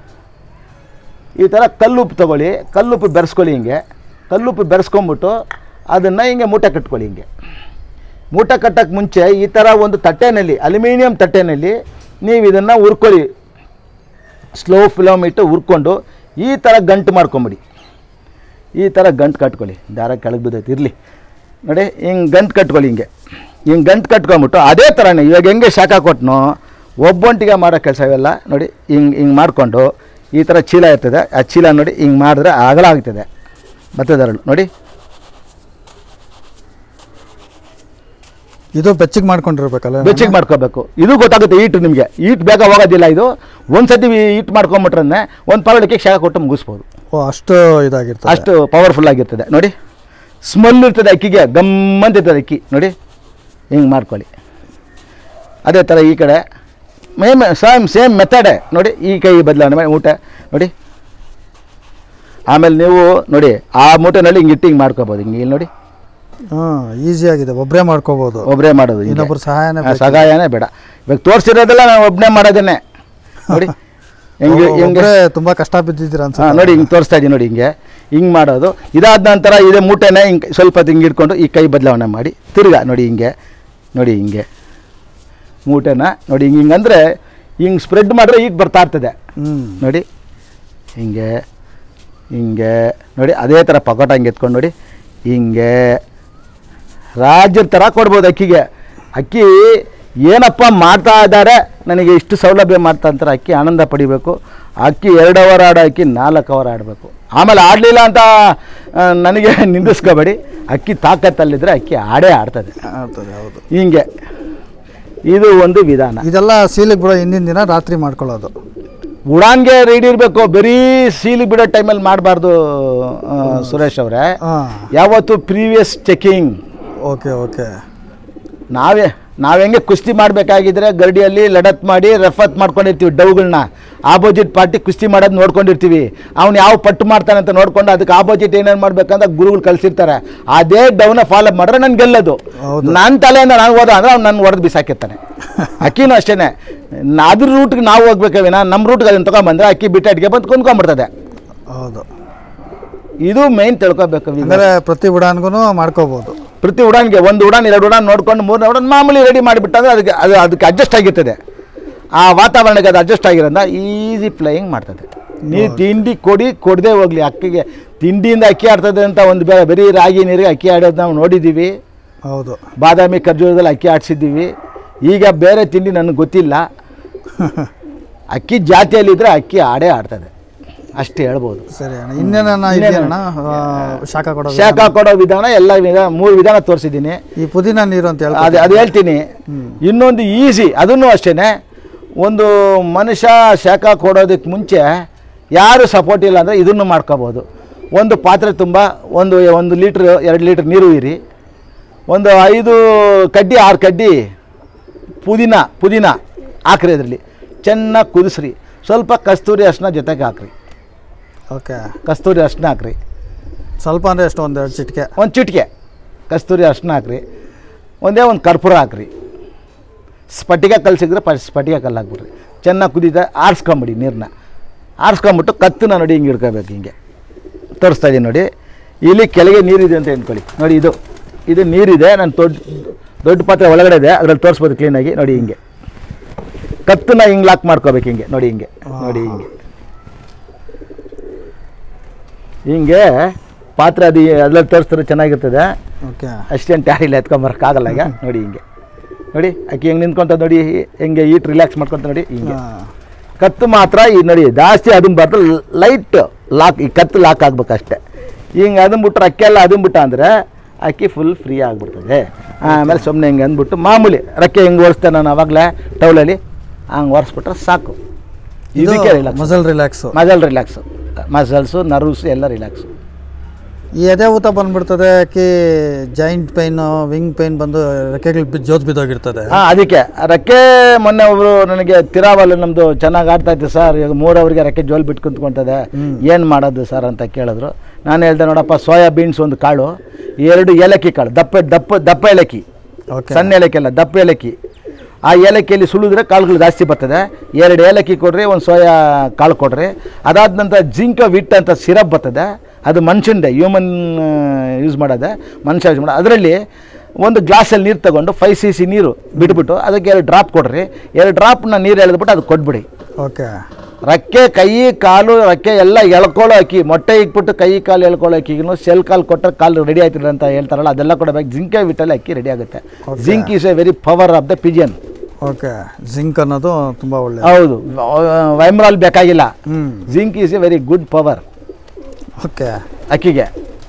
ಈ ಥರ ಕಲ್ಲುಪ್ಪು ತೊಗೊಳ್ಳಿ ಕಲ್ಲುಪ್ಪು ಬೆರೆಸ್ಕೊಳ್ಳಿ ಹಿಂಗೆ ಕಲ್ಲುಪ್ಪು ಬೆರೆಸ್ಕೊಂಬಿಟ್ಟು ಅದನ್ನು ಹಿಂಗೆ ಮೂಟೆ ಕಟ್ಕೊಳ್ಳಿ ಹಿಂಗೆ ಮೂಟೆ ಕಟ್ಟೋಕ್ಕೆ ಮುಂಚೆ ಈ ಥರ ಒಂದು ತಟ್ಟೆನಲ್ಲಿ ಅಲ್ಯೂಮಿನಿಯಂ ತಟ್ಟೆನಲ್ಲಿ ನೀವು ಇದನ್ನು ಹುರ್ಕೊಳ್ಳಿ ಸ್ಲೋ ಫ್ಲೇಮ್ ಇಟ್ಟು ಹುರ್ಕೊಂಡು ಈ ಥರ ಗಂಟು ಮಾಡ್ಕೊಂಬಿಡಿ ಈ ಥರ ಗಂಟು ಕಟ್ಕೊಳ್ಳಿ ದಾರ ಕೆಳಗೆ ಬಿದ್ದೈತೆ ಇರಲಿ ನೋಡಿ ಹಿಂಗೆ ಗಂಟು ಕಟ್ಕೊಳ್ಳಿ ಹಿಂಗೆ ಹಿಂಗೆ ಗಂಟು ಕಟ್ಕೊಂಬಿಟ್ಟು ಅದೇ ಥರನೇ ಇವಾಗ ಹೆಂಗೆ ಶಾಖ ಕೊಟ್ಟನೋ ಒಬ್ಬೊಂಟಿಗೆ ಮಾಡೋ ಕೆಲಸ ಇವೆಲ್ಲ ನೋಡಿ ಹಿಂಗೆ ಹಿಂಗೆ ಮಾಡಿಕೊಂಡು ಈ ಥರ ಚೀಲ ಇರ್ತದೆ ಆ ಚೀಲ ನೋಡಿ ಹಿಂಗೆ ಮಾಡಿದ್ರೆ ಅಗಲ ಆಗ್ತದೆ ಭತ್ತದರಳು ನೋಡಿ ಇದು ಬೆಚ್ಚಗೆ ಮಾಡ್ಕೊಂಡಿರ್ಬೇಕಲ್ಲ ಬೆಚ್ಚಗೆ ಮಾಡ್ಕೋಬೇಕು ಇದು ಗೊತ್ತಾಗುತ್ತೆ ಈಟ್ ನಿಮಗೆ ಈಟ್ ಬೇಗ ಹೋಗೋದಿಲ್ಲ ಇದು ಒಂದ್ಸತಿ ಈಟ್ ಮಾಡ್ಕೊಂಬಿಟ್ರೆ ಒಂದು ಪರಡಿಕೆ ಶಾಖ ಕೊಟ್ಟು ಮುಗಿಸ್ಬೋದು ಓ ಅಷ್ಟು ಇದಾಗಿರ್ತದೆ ಅಷ್ಟು ಪವರ್ಫುಲ್ ಆಗಿರ್ತದೆ ನೋಡಿ ಸ್ಮೆಲ್ ಇರ್ತದೆ ಅಕ್ಕಿಗೆ ಗಮ್ಮಂತ ಇರ್ತದೆ ಅಕ್ಕಿ ನೋಡಿ ಹಿಂಗೆ ಮಾಡ್ಕೊಳ್ಳಿ ಅದೇ ಥರ ಈ ಕಡೆ ಮೇಮ್ ಸೇಮ್ ಸೇಮ್ ಮೆಥಡೇ ನೋಡಿ ಈ ಕೈ ಬದಲಾವಣೆ ಮಾಡಿ ಊಟ ನೋಡಿ ಆಮೇಲೆ ನೀವು ನೋಡಿ ಆ ಮೂಟೆನಲ್ಲಿ ಹಿಂಗೆ ಇಟ್ಟು ಹಿಂಗೆ ಮಾಡ್ಕೋಬೋದು ಹಿಂಗೆ ಇಲ್ಲಿ ನೋಡಿ ಹಾಂ ಈಸಿ ಆಗಿದೆ ಒಬ್ಬರೇ ಮಾಡ್ಕೋಬೋದು ಒಬ್ಬರೇ ಮಾಡೋದು ಹಿಂಗೆ. ಇನ್ನೊಬ್ರು ಸಹಾಯನೇ ಆ, ಬೇಕು. ಸಹಾಯನೇ ಬೇಡ ಇವಾಗ ತೋರಿಸಿರೋದೆಲ್ಲ ನಾವು ಒಬ್ಬನೇ ಮಾಡೋದೇನೆ ನೋಡಿ ಹೆಂಗೆ ಓ, ಹೆಂಗೆ ಒಬ್ರೇ ತುಂಬಾ ಕಷ್ಟ ಬಿದ್ದಿದ್ದೀರಾ ಹಾಂ ಅನ್ಸುತ್ತೆ ನೋಡಿ ಹಿಂಗೆ ತೋರಿಸ್ತಾ ಇದ್ದೀನಿ ನೋಡಿ ಹಿಂಗೆ ಹಿಂಗೆ ಮಾಡೋದು ಇದಾದ ನಂತರ ಇದೇ ಮೂಟೆನೇ ಹಿಂಗೆ ಸ್ವಲ್ಪ ಹೊತ್ತು ಹಿಂಗೆ ಇಟ್ಕೊಂಡು ಈ ಕೈ ಬದಲಾವಣೆ ಮಾಡಿ ತಿರ್ಗಾ ನೋಡಿ ಹಿಂಗೆ ನೋಡಿ ಹಿಂಗೆ ಮೂಟೆನ ನೋಡಿ ಹಿಂಗೆ ಹಿಂಗೆ ಅಂದರೆ ಹಿಂಗೆ ಸ್ಪ್ರೆಡ್ ಮಾಡಿದ್ರೆ ಈಗ ಬರ್ತಾ ಇರ್ತದೆ ಹ್ಮ್ ನೋಡಿ ಹಿಂಗೆ ಹಿಂಗೆ ನೋಡಿ ಅದೇ ಥರ ಪಕೋಟ ಹಿಂಗೆ ಎತ್ಕೊಂಡು ನೋಡಿ ಹಿಂಗೆ ರಾಜ್ಯದ ಥರ ಕೊಡ್ಬೋದು ಅಕ್ಕಿಗೆ ಅಕ್ಕಿ ಏನಪ್ಪ ಮಾಡ್ತಾ ಇದ್ದಾರೆ ನನಗೆ ಇಷ್ಟು ಸೌಲಭ್ಯ ಮಾಡ್ತಾ ಅಂತಾರೆ ಅಕ್ಕಿ ಆನಂದ ಪಡಿಬೇಕು ಅಕ್ಕಿ ಎರಡು ಅವರ್ ಆಡೋ ಅಕ್ಕಿ ನಾಲ್ಕು ಅವರ್ ಆಡಬೇಕು ಆಮೇಲೆ ಆಡಲಿಲ್ಲ ಅಂತ ಆ, ನನಗೆ ನಿಂದಿಸ್ಕೋಬೇಡಿ ಅಕ್ಕಿ ತಾಕತ್ತಲ್ಲಿದ್ದರೆ ಅಕ್ಕಿ ಆಡೇ ಆಡ್ತದೆ ಆಗ್ತದೆ ಹೌದು ಹಿಂಗೆ ಇದು ಒಂದು ವಿಧಾನ ಇದೆಲ್ಲ ಸೀಲಿಗೆ ಬಿಡೋ ಹಿಂದಿನ ದಿನ ರಾತ್ರಿ ಮಾಡ್ಕೊಳ್ಳೋದು ಉಡಾನ್ಗೆ ರೆಡಿ ಇರಬೇಕು ಬರೀ ಸೀಲಿ ಬಿಡೋ ಟೈಮಲ್ಲಿ ಮಾಡಬಾರ್ದು ಸುರೇಶ್ ಅವರೇ ಹಾಂ ಯಾವತ್ತು ಪ್ರೀವಿಯಸ್ ಚೆಕಿಂಗ್ ಓಕೆ ಓಕೆ ನಾವೇ ನಾವು ಹೆಂಗೆ ಕುಸ್ತಿ ಮಾಡಬೇಕಾಗಿದ್ರೆ ಗರಡಿಯಲ್ಲಿ ಲಡತ್ ಮಾಡಿ ರಫತ್ ಮಾಡ್ಕೊಂಡಿರ್ತೀವಿ ಡೌಗಳನ್ನ ಆಪೋಸಿಟ್ ಪಾರ್ಟಿ ಕುಸ್ತಿ ಮಾಡೋದು ನೋಡ್ಕೊಂಡಿರ್ತೀವಿ ಅವ್ನು ಯಾವ ಪಟ್ಟು ಮಾಡ್ತಾನೆ ಅಂತ ನೋಡ್ಕೊಂಡು ಅದಕ್ಕೆ ಆಪೋಸಿಟ್ ಏನೇನು ಮಾಡ್ಬೇಕಂತ ಗುರುಗಳು ಕಲಿಸಿರ್ತಾರೆ ಅದೇ ಡೌನ ಫಾಲೋ ಮಾಡಿದ್ರೆ ನನ್ಗೆ ಗೆಲ್ಲೋದು ಹೌದು. ನನ್ನ ತಲೆಯಿಂದ ನಾನು ಹೋದ ಅಂದ್ರೆ ಅವ್ನು ನನ್ನ ಹೊಡೆದು ಬಿಸಾಕಿರ್ತಾನೆ ಅಕ್ಕಿನೂ ಅಷ್ಟೇ ಅದ್ರ ರೂಟ್ಗೆ ನಾವು ಹೋಗ್ಬೇಕವಿನ ನಮ್ಮ ರೂಟ್ಗೆ ಅದನ್ನು ತೊಗೊಂಬಂದ್ರೆ ಅಕ್ಕಿ ಬಿಟ್ಟು ಅಡಿಗೆ ಬಂದು ಕುಂದ್ಕೊಂಡ್ಬಿಡ್ತದೆ ಹೌದು ಇದು ಮೇನ್ ತಿಳ್ಕೊಬೇಕು ಈಗ. ಅಂದರೆ ಪ್ರತಿ ಉಡಾನ್ಗೂ ಮಾಡ್ಕೋಬೋದು ಪ್ರತಿ ಉಡಾನ್ಗೆ ಒಂದು ಉಡಾನ್ ಎರಡು ಉಡಾನ್ ನೋಡ್ಕೊಂಡು ಮೂರನೇ ಉಡಾನ್ ಮಾಮೂಲಿ ರೆಡಿ ಮಾಡಿಬಿಟ್ಟಂದ್ರೆ ಅದಕ್ಕೆ ಅದು ಅದಕ್ಕೆ ಅಡ್ಜಸ್ಟ್ ಆಗಿರ್ತದೆ ಆ ವಾತಾವರಣಕ್ಕೆ ಅದು ಅಡ್ಜಸ್ಟ್ ಆಗಿರೋದ್ರಿಂದ ಈಸಿ ಫ್ಲೈಯಿಂಗ್ ಮಾಡ್ತದೆ ನೀವು ತಿಂಡಿ ಕೊಡಿ ಕೊಡದೆ ಹೋಗ್ಲಿ ಅಕ್ಕಿಗೆ ತಿಂಡಿಯಿಂದ ಅಕ್ಕಿ ಆಡ್ತದೆ ಅಂತ ಒಂದು ಬೇರೆ ಬರೀ ರಾಗಿ ನೀರಿಗೆ ಅಕ್ಕಿ ಆಡೋದು ನಾವು ನೋಡಿದ್ದೀವಿ ಹೌದು ಬಾದಾಮಿ ಖರ್ಜೂರದಲ್ಲಿ ಅಕ್ಕಿ ಆಡಿಸಿದ್ದೀವಿ ಈಗ ಬೇರೆ ತಿಂಡಿ ನನಗೆ ಗೊತ್ತಿಲ್ಲ ಅಕ್ಕಿ ಜಾತಿಯಲ್ಲಿದ್ದರೆ ಅಕ್ಕಿ ಆಡೇ ಆಡ್ತದೆ ಅಷ್ಟೇ ಹೇಳ್ಬೋದು ಸರಿ ಅಣ್ಣ ಇನ್ನೇನಣ್ಣ ಇದೆಯಣ್ಣ ಆ, ಶಾಖ ಕೊಡೋದು ಶಾಖ ಕೊಡೋ ವಿಧಾನ ಎಲ್ಲ ವಿಧಾನ ಮೂರು ವಿಧಾನ ತೋರಿಸಿದ್ದೀನಿ ಈ ಪುದೀನ ನೀರು ಅಂತ ಅದು ಹೇಳ್ತಾರೆ ಅದು ಹೇಳ್ತೀನಿ ಇನ್ನೊಂದು ಈಸಿ ಅದನ್ನು ಅಷ್ಟೇ ಒಂದು ಮನುಷ್ಯ ಶಾಖ ಕೊಡೋದಕ್ಕೆ ಮುಂಚೆ ಯಾರು ಸಪೋರ್ಟ್ ಇಲ್ಲ ಅಂದರೆ ಇದನ್ನು ಮಾಡ್ಕೋಬೋದು ಒಂದು ಪಾತ್ರೆ ತುಂಬ ಒಂದು ಒಂದು ಲೀಟ್ರ್ ಎರಡು ಲೀಟ್ರ್ ನೀರು ಇರಿ ಒಂದು ಐದು ಕಡ್ಡಿ ಆರು ಕಡ್ಡಿ ಪುದೀನ ಪುದೀನ ಹಾಕ್ರಿ ಅದರಲ್ಲಿ ಚೆನ್ನಾಗಿ ಕುದಿಸ್ರಿ ಸ್ವಲ್ಪ ಕಸ್ತೂರಿ ಅರ್ಶಿನ ಜೊತೆಗೆ ಹಾಕ್ರಿ ಓಕೆ ಕಸ್ತೂರಿ ಅರ್ಶಿನ ಹಾಕ್ರಿ ಸ್ವಲ್ಪ ಅಂದರೆ ಎಷ್ಟು ಒಂದೆರಡು ಚಿಟಿಕೆ ಒಂದು ಚಿಟಿಕೆ ಕಸ್ತೂರಿ ಅರ್ಶಿನ ಹಾಕ್ರಿ ಒಂದೇ ಒಂದು ಕರ್ಪೂರ ಹಾಕ್ರಿ ಸ್ಫಟಿಕ ಕಲ್ಸಿದ್ರೆ ಪ ಸ್ಫಟಿಕ ಕಲ್ಲು ಹಾಕ್ಬಿಡ್ರಿ ಚೆನ್ನಾಗಿ ಕುದೀತ ಆರಿಸ್ಕೊಂಬಿಡಿ ನೀರನ್ನ ಆರಿಸ್ಕೊಂಬಿಟ್ಟು ಕತ್ತನ್ನ ನೋಡಿ ಹಿಂಗೆ ಹಿಡ್ಕೋಬೇಕು ಹಿಂಗೆ ತೋರಿಸ್ತಾ ಇದ್ದೀನಿ ನೋಡಿ ಇಲ್ಲಿ ಕೆಳಗೆ ನೀರಿದೆ ಅಂತ ಅಂದ್ಕೊಳ್ಳಿ ನೋಡಿ ಇದು ಇದು ನೀರಿದೆ ನಾನು ದೊಡ್ಡ ದೊಡ್ಡ ಪಾತ್ರೆ ಒಳಗಡೆ ಇದೆ ಅದ್ರಲ್ಲಿ ತೋರಿಸ್ಬೋದು ಕ್ಲೀನಾಗಿ ನೋಡಿ ಹಿಂಗೆ ಕತ್ತನ್ನ ಹಿಂಗೆ ಲಾಕ್ ಮಾಡ್ಕೋಬೇಕು ಹಿಂಗೆ ನೋಡಿ ಹಿಂಗೆ ನೋಡಿ ಹಿಂಗೆ ಹಿಂಗೆ ಪಾತ್ರೆ ಅದು ಅದ್ರಲ್ಲಿ ತೋರಿಸಿದ್ರೆ ಚೆನ್ನಾಗಿರ್ತದೆ ಓಕೆ ಅಷ್ಟೇನು ಟ್ಯಾರಿಲ್ಲ ಎತ್ಕೊಂಬರಕ್ಕಾಗಲ್ಲ ಈಗ ನೋಡಿ ಹಿಂಗೆ ನೋಡಿ ಅಕ್ಕಿ ಹೆಂಗೆ ನಿಂತ್ಕೊಂತ ನೋಡಿ ಹೆಂಗೆ ಈಟ್ ರಿಲ್ಯಾಕ್ಸ್ ಮಾಡ್ಕೊಂತ ನೋಡಿ ಹಿಂಗೆ ಕತ್ತು ಮಾತ್ರ ಈ ನೋಡಿ ಜಾಸ್ತಿ ಅದನ್ನ ಬರ್ದು ಲೈಟ್ ಲಾಕ್ ಈ ಕತ್ತು ಲಾಕ್ ಆಗ್ಬೇಕು ಅಷ್ಟೇ ಹಿಂಗೆ ಅದನ್ನ ಬಿಟ್ರೆ ಅಕ್ಕಿ ಎಲ್ಲ ಅದನ್ನ ಬಿಟ್ಟ ಅಂದರೆ ಅಕ್ಕಿ ಫುಲ್ ಫ್ರೀ ಆಗಿಬಿಡ್ತದೆ ಆಮೇಲೆ ಸುಮ್ಮನೆ ಹಿಂಗೆ ಅಂದ್ಬಿಟ್ಟು ಮಾಮೂಲಿ ರಕ್ಕೆ ಹಿಂಗೆ ಓಡಿಸ್ತೆ ನಾನು ಅವಾಗಲೇ ಟೌಲಲ್ಲಿ ಹಂಗೆ ಒರೆಸ್ಬಿಟ್ರೆ ಸಾಕು ಇದಕ್ಕೆ relax muscle relax muscle relax muscles nerves ಎಲ್ಲ ರಿಲ್ಯಾಕ್ಸು ಈ ಎದೆ ಊತ ಬಂದ್ಬಿಡ್ತದೆ ಕಿ ಜಾಯಿಂಟ್ ಪೈನ್ ವಿಂಗ್ ಪೈನ್ ಬಂದು ರೆಕ್ಕೆಗಳು ಬಿ ಜೋತ್ ಬಿದ್ದೋಗಿರ್ತದೆ ಹಾಂ ಅದಕ್ಕೆ ರೆಕ್ಕೆ ಮೊನ್ನೆ ಒಬ್ರು ನನಗೆ ತಿರಾವಲ್ ನಮ್ಮದು ಚೆನ್ನಾಗಿ ಆಡ್ತಾ ಇತ್ತು ಸರ್ ಈಗ ಮೂರವರಿಗೆ ರೆಕ್ಕೆ ಜೋಲ್ ಬಿಟ್ಟು ಕುಂತ್ಕೊಂತದೆ ಏನು ಮಾಡೋದು ಸರ್ ಅಂತ ಕೇಳಿದ್ರು ನಾನು ಹೇಳ್ದೆ ನೋಡಪ್ಪ ಸೋಯಾ ಬೀನ್ಸ್ ಒಂದು ಕಾಳು ಎರಡು ಏಲಕ್ಕಿ ಕಾಳು ದಪ್ಪ ದಪ್ಪ ದಪ್ಪ ಏಲಕ್ಕಿ ಓಕೆ ಸಣ್ಣ ಏಲಕ್ಕಿ ಅಲ್ಲ ದಪ್ಪ ಏಲಕ್ಕಿ ಆ ಏಲಕ್ಕಿಯಲ್ಲಿ ಸುಳಿದ್ರೆ ಕಾಳುಗಳು ಜಾಸ್ತಿ ಬರ್ತದೆ ಎರಡು ಏಲಕ್ಕಿ ಕೊಡ್ರಿ ಒಂದು ಸೋಯಾ ಕಾಳು ಕೊಡ್ರಿ ಅದಾದ ನಂತರ ಜಿಂಕ ವಿಟ್ ಅಂತ ಸಿರಪ್ ಬರ್ತದೆ ಅದು ಮನುಷ್ಯಂದೆ ಹ್ಯೂಮನ್ ಯೂಸ್ ಮಾಡೋದೆ ಮನುಷ್ಯ ಯೂಸ್ ಮಾಡೋದು ಅದರಲ್ಲಿ ಒಂದು ಗ್ಲಾಸಲ್ಲಿ ನೀರು ತಗೊಂಡು ಫೈವ್ ಸಿ ಸಿ ನೀರು ಬಿಟ್ಬಿಟ್ಟು ಅದಕ್ಕೆ ಎರಡು ಡ್ರಾಪ್ ಕೊಡ್ರಿ ಎರಡು ಡ್ರಾಪ್ನ ನೀರು ಎಳೆದ್ಬಿಟ್ಟು ಅದು ಕೊಟ್ಬಿಡಿ ಓಕೆ ರಕ್ಕೆ ಕೈ ಕಾಲು ರಕ್ಕೆ ಎಲ್ಲ ಎಳ್ಕೊಳ್ಳೋ ಅಕ್ಕಿ ಮೊಟ್ಟೆ ಇಕ್ಬಿಟ್ಟು ಕೈ ಕಾಲು ಎಳ್ಕೊಳ್ಳೋ ಅಕ್ಕಿಗೂ ಸೆಲ್ ಕಾಲು ಕೊಟ್ಟರೆ ಕಾಲು ರೆಡಿ ಆಯ್ತಿಲ್ಲ ಅಂತ ಹೇಳ್ತಾರಲ್ಲ ಅದೆಲ್ಲ ಕೊಡಬೇಕು ಜಿಂಕೆ ವಿಟ್ಟಲ್ಲಿ ಅಕ್ಕಿ ರೆಡಿ ಆಗುತ್ತೆ zinc is a very power of the pigeon okay zinc ಅನ್ನೋದು ತುಂಬ ಒಳ್ಳೆ ಹೌದು ವೈಮ್ರಾಲ್ ಬೇಕಾಗಿಲ್ಲ ಹ್ಞೂ zinc is a very good power okay ಅಕ್ಕಿಗೆ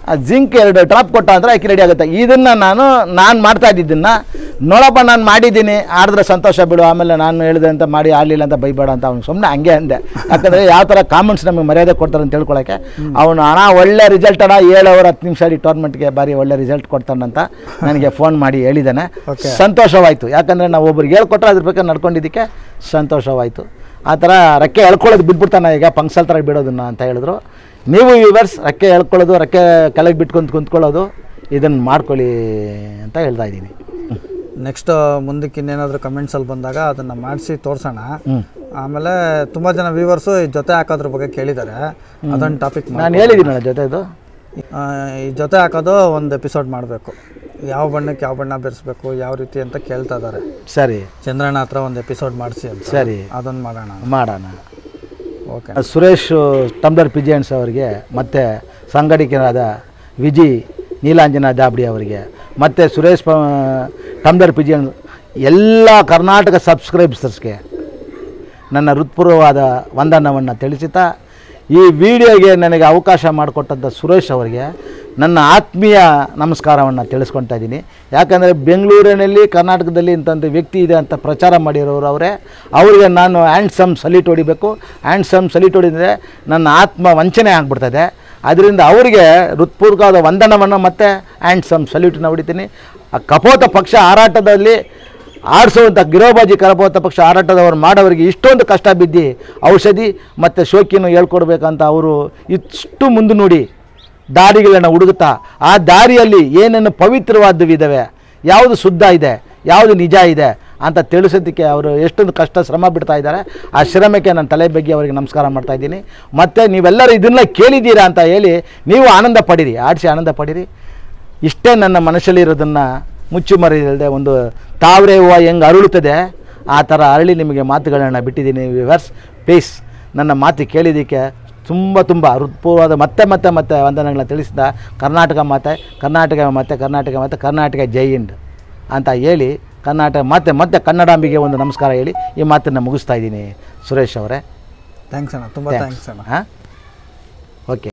ಜಿಂಕ್ ಎರಡು ಡ್ರಾಪ್ ಕೊಟ್ಟ ಅಂದರೆ ಅಕ್ಕಿ ರೆಡಿ ಆಗುತ್ತೆ ಇದನ್ನು ನಾನು ನಾನು ಮಾಡ್ತಾ ಇದ್ದಿದ್ದನ್ನು ನೋಡಪ್ಪ ನಾನು ಮಾಡಿದ್ದೀನಿ ಆಡಿದ್ರೆ ಸಂತೋಷ ಬಿಡು ಆಮೇಲೆ ನಾನು ಹೇಳಿದೆ ಅಂತ ಮಾಡಿ ಆಡಲಿಲ್ಲ ಅಂತ ಬೈಬೇಡ ಅಂತ ಅವ್ನು ಸುಮ್ಮನೆ ಹಂಗೆ ಅಂದೆ ಯಾಕಂದರೆ ಯಾವ ಥರ ಕಾಮೆಂಟ್ಸ್ ನಮಗೆ ಮರ್ಯಾದೆ ಕೊಡ್ತಾರೆ ಅಂತ ತಿಳ್ಕೊಳಕ್ಕೆ ಅವನು ಅಣ್ಣ ಒಳ್ಳೆ ರಿಸಲ್ಟ್ ಅಣ್ಣ ಏಳು ಅವರ್ ಹತ್ತು ನಿಮಿಷ ಈ ಟೂರ್ನಮೆಂಟ್ಗೆ ಬಾರಿ ಒಳ್ಳೆ ರಿಸಲ್ಟ್ ಕೊಡ್ತಾನಂತ ನನಗೆ ಫೋನ್ ಮಾಡಿ ಹೇಳಿದ್ದಾನೆ Okay. ಸಂತೋಷವಾಯಿತು ಯಾಕಂದರೆ ನಾವು ಒಬ್ರಿಗೆ ಹೇಳ್ಕೊಟ್ರೆ ಅದ್ರ ಬಗ್ಗೆ ನಡ್ಕೊಂಡಿದ್ದಕ್ಕೆ ಸಂತೋಷವಾಯಿತು ಆ ಥರ ರೆಕ್ಕೆ ಎಳ್ಕೊಳ್ಳೋದು ಬಿಟ್ಬಿಡ್ತಾನೆ ಈಗ ಪಂಕ್ಸಲ್ ಥರ ಬಿಡೋದನ್ನ ಅಂತ ಹೇಳಿದ್ರು ನೀವು ವ್ಯೂವರ್ಸ್ ರೆಕ್ಕೆ ಎಳ್ಕೊಳ್ಳೋದು ರೆಕ್ಕೆ ಕೆಳಗೆ ಬಿಟ್ಕೊಂಡು ಕುಂತ್ಕೊಳ್ಳೋದು ಇದನ್ನು ಮಾಡ್ಕೊಳ್ಳಿ ಅಂತ ಹೇಳ್ತಾ ಇದ್ದೀನಿ ನೆಕ್ಸ್ಟ್ ಮುಂದಕ್ಕೆ ಇನ್ನೇನಾದರೂ ಕಮೆಂಟ್ಸಲ್ಲಿ ಬಂದಾಗ ಅದನ್ನು ಮಾಡಿಸಿ ತೋರಿಸೋಣ ಹ್ಞೂ ಆಮೇಲೆ ತುಂಬ ಜನ ವ್ಯೂವರ್ಸು ಈ ಜೊತೆ ಹಾಕೋದ್ರ ಬಗ್ಗೆ ಕೇಳಿದ್ದಾರೆ ಅದೊಂದು ಟಾಪಿಕ್ ನಾನು ಹೇಳಿದ್ದೀನಲ್ಲ ಜೊತೆದು ಈ ಜೊತೆ ಹಾಕೋದು ಒಂದು ಎಪಿಸೋಡ್ ಮಾಡಬೇಕು ಯಾವ ಬಣ್ಣಕ್ಕೆ ಯಾವ ಬಣ್ಣ ಬೆರೆಸ್ಬೇಕು ಯಾವ ರೀತಿ ಅಂತ ಕೇಳ್ತಾ ಇದ್ದಾರೆ ಸರಿ ಚಂದ್ರಣ್ಣ ಹತ್ರ ಒಂದು ಎಪಿಸೋಡ್ ಮಾಡಿಸಿ ಅಂತ ಸರಿ ಅದೊಂದು ಮಾಡೋಣ ಮಾಡೋಣ ಓಕೆ ಸುರೇಶ್ ಟಂಬ್ಲರ್ ಪಿಜಿಯನ್ಸ್ ಅವರಿಗೆ ಮತ್ತು ಸಂಘಟಕರಾದ ವಿಜಿ ನೀಲಾಂಜನ ದಾಬಡಿ ಅವರಿಗೆ ಮತ್ತು ಸುರೇಶ್ ಪ ಟಂಬ್ಲರ್ ಪಿಜಿಯನ್ ಎಲ್ಲ ಕರ್ನಾಟಕ ಸಬ್ಸ್ಕ್ರೈಬರ್ಸ್ಗೆ ನನ್ನ ಹೃತ್ಪೂರ್ವವಾದ ವಂದನವನ್ನು ತಿಳಿಸುತ್ತಾ ಈ ವಿಡಿಯೋಗೆ ನನಗೆ ಅವಕಾಶ ಮಾಡಿಕೊಟ್ಟಂಥ ಸುರೇಶ್ ಅವರಿಗೆ ನನ್ನ ಆತ್ಮೀಯ ನಮಸ್ಕಾರವನ್ನು ತಿಳಿಸ್ಕೊಳ್ತಾ ಇದ್ದೀನಿ ಯಾಕಂದರೆ ಬೆಂಗಳೂರಿನಲ್ಲಿ ಕರ್ನಾಟಕದಲ್ಲಿ ಇಂಥದ್ದು ವ್ಯಕ್ತಿ ಇದೆ ಅಂತ ಪ್ರಚಾರ ಮಾಡಿರೋರು ಅವರೇ ಅವರಿಗೆ ನಾನು ಹ್ಯಾಂಡ್ಸಮ್ ಸಲ್ಯೂಟ್ ಹೊಡಿಬೇಕು ಹ್ಯಾಂಡ್ಸಮ್ ಸಲ್ಯೂಟ್ ಹೊಡಿದರೆ ನನ್ನ ಆತ್ಮ ವಂಚನೆ ಆಗಿಬಿಡ್ತದೆ ಅದರಿಂದ ಅವರಿಗೆ ಹೃತ್ಪೂರ್ವಕವಾದ ವಂದನವನ್ನು ಮತ್ತು ಹ್ಯಾಂಡ್ಸಮ್ ಸಲ್ಯೂಟನ್ನು ಹೊಡಿತೀನಿ ಆ ಕಪೋತ ಪಕ್ಷ ಹಾರಾಟದಲ್ಲಿ ಆಡಿಸುವಂಥ ಗಿರೋಬಾಜಿ ಕರಪೋತ ಪಕ್ಷ ಹಾರಾಟದವರು ಮಾಡೋರಿಗೆ ಇಷ್ಟೊಂದು ಕಷ್ಟ ಬಿದ್ದು ಔಷಧಿ ಮತ್ತು ಶೋಕಿಯನ್ನು ಹೇಳ್ಕೊಡ್ಬೇಕಂತ ಅವರು ಇಷ್ಟು ಮುಂದೆ ನೋಡಿ ದಾರಿಗಳನ್ನು ಹುಡುಗುತ್ತಾ ಆ ದಾರಿಯಲ್ಲಿ ಏನೇನು ಪವಿತ್ರವಾದವಿದ್ದಾವೆ ಯಾವುದು ಶುದ್ಧ ಇದೆ ಯಾವುದು ನಿಜ ಇದೆ ಅಂತ ತಿಳಿಸೋದಕ್ಕೆ ಅವರು ಎಷ್ಟೊಂದು ಕಷ್ಟ ಶ್ರಮ ಬಿಡ್ತಾ ಇದ್ದಾರೆ ಆ ಶ್ರಮಕ್ಕೆ ನಾನು ತಲೆ ಬಗ್ಗೆ ಅವರಿಗೆ ನಮಸ್ಕಾರ ಮಾಡ್ತಾ ಇದ್ದೀನಿ ಮತ್ತು ನೀವೆಲ್ಲರೂ ಇದನ್ನ ಕೇಳಿದ್ದೀರಾ ಅಂತ ಹೇಳಿ ನೀವು ಆನಂದ ಪಡಿರಿ ಆಡಿಸಿ ಆನಂದ ಪಡಿರಿ ಇಷ್ಟೇ ನನ್ನ ಮನಸ್ಸಲ್ಲಿರೋದನ್ನು ಮುಚ್ಚುಮರೆಯಿಲ್ಲದೆ ಒಂದು ತಾವರೆ ಹೂವು ಹೆಂಗೆ ಅರಳುತ್ತದೆ ಆ ಥರ ಅರಳಿ ನಿಮಗೆ ಮಾತುಗಳನ್ನು ಬಿಟ್ಟಿದ್ದೀನಿ ವಿವರ್ಸ್ ಪ್ಲೀಸ್ ನನ್ನ ಮಾತು ಕೇಳಿದ್ದಕ್ಕೆ ತುಂಬ ತುಂಬ ಹೃತ್ಪೂರ್ವವಾದ ಮತ್ತೆ ಮತ್ತೆ ಮತ್ತೆ ವಂದನೆಗಳನ್ನ ತಿಳಿಸಿದ ಕರ್ನಾಟಕ ಮಾತೆ ಕರ್ನಾಟಕ ಮತ್ತೆ ಕರ್ನಾಟಕ ಮತ್ತೆ ಕರ್ನಾಟಕ ಜೈ ಹಿಂದ್ ಅಂತ ಹೇಳಿ ಕರ್ನಾಟಕ ಮತ್ತೆ ಮತ್ತೆ ಕನ್ನಡಾಂಬಿಗೆ ಒಂದು ನಮಸ್ಕಾರ ಹೇಳಿ ಈ ಮಾತನ್ನು ಮುಗಿಸ್ತಾ ಇದ್ದೀನಿ ಸುರೇಶ್ ಅವರೇ ಥ್ಯಾಂಕ್ಸ್ ಅಣ್ಣ ತುಂಬ ಥ್ಯಾಂಕ್ಸ್ ಅಣ್ಣ ಹಾಂ ಓಕೆ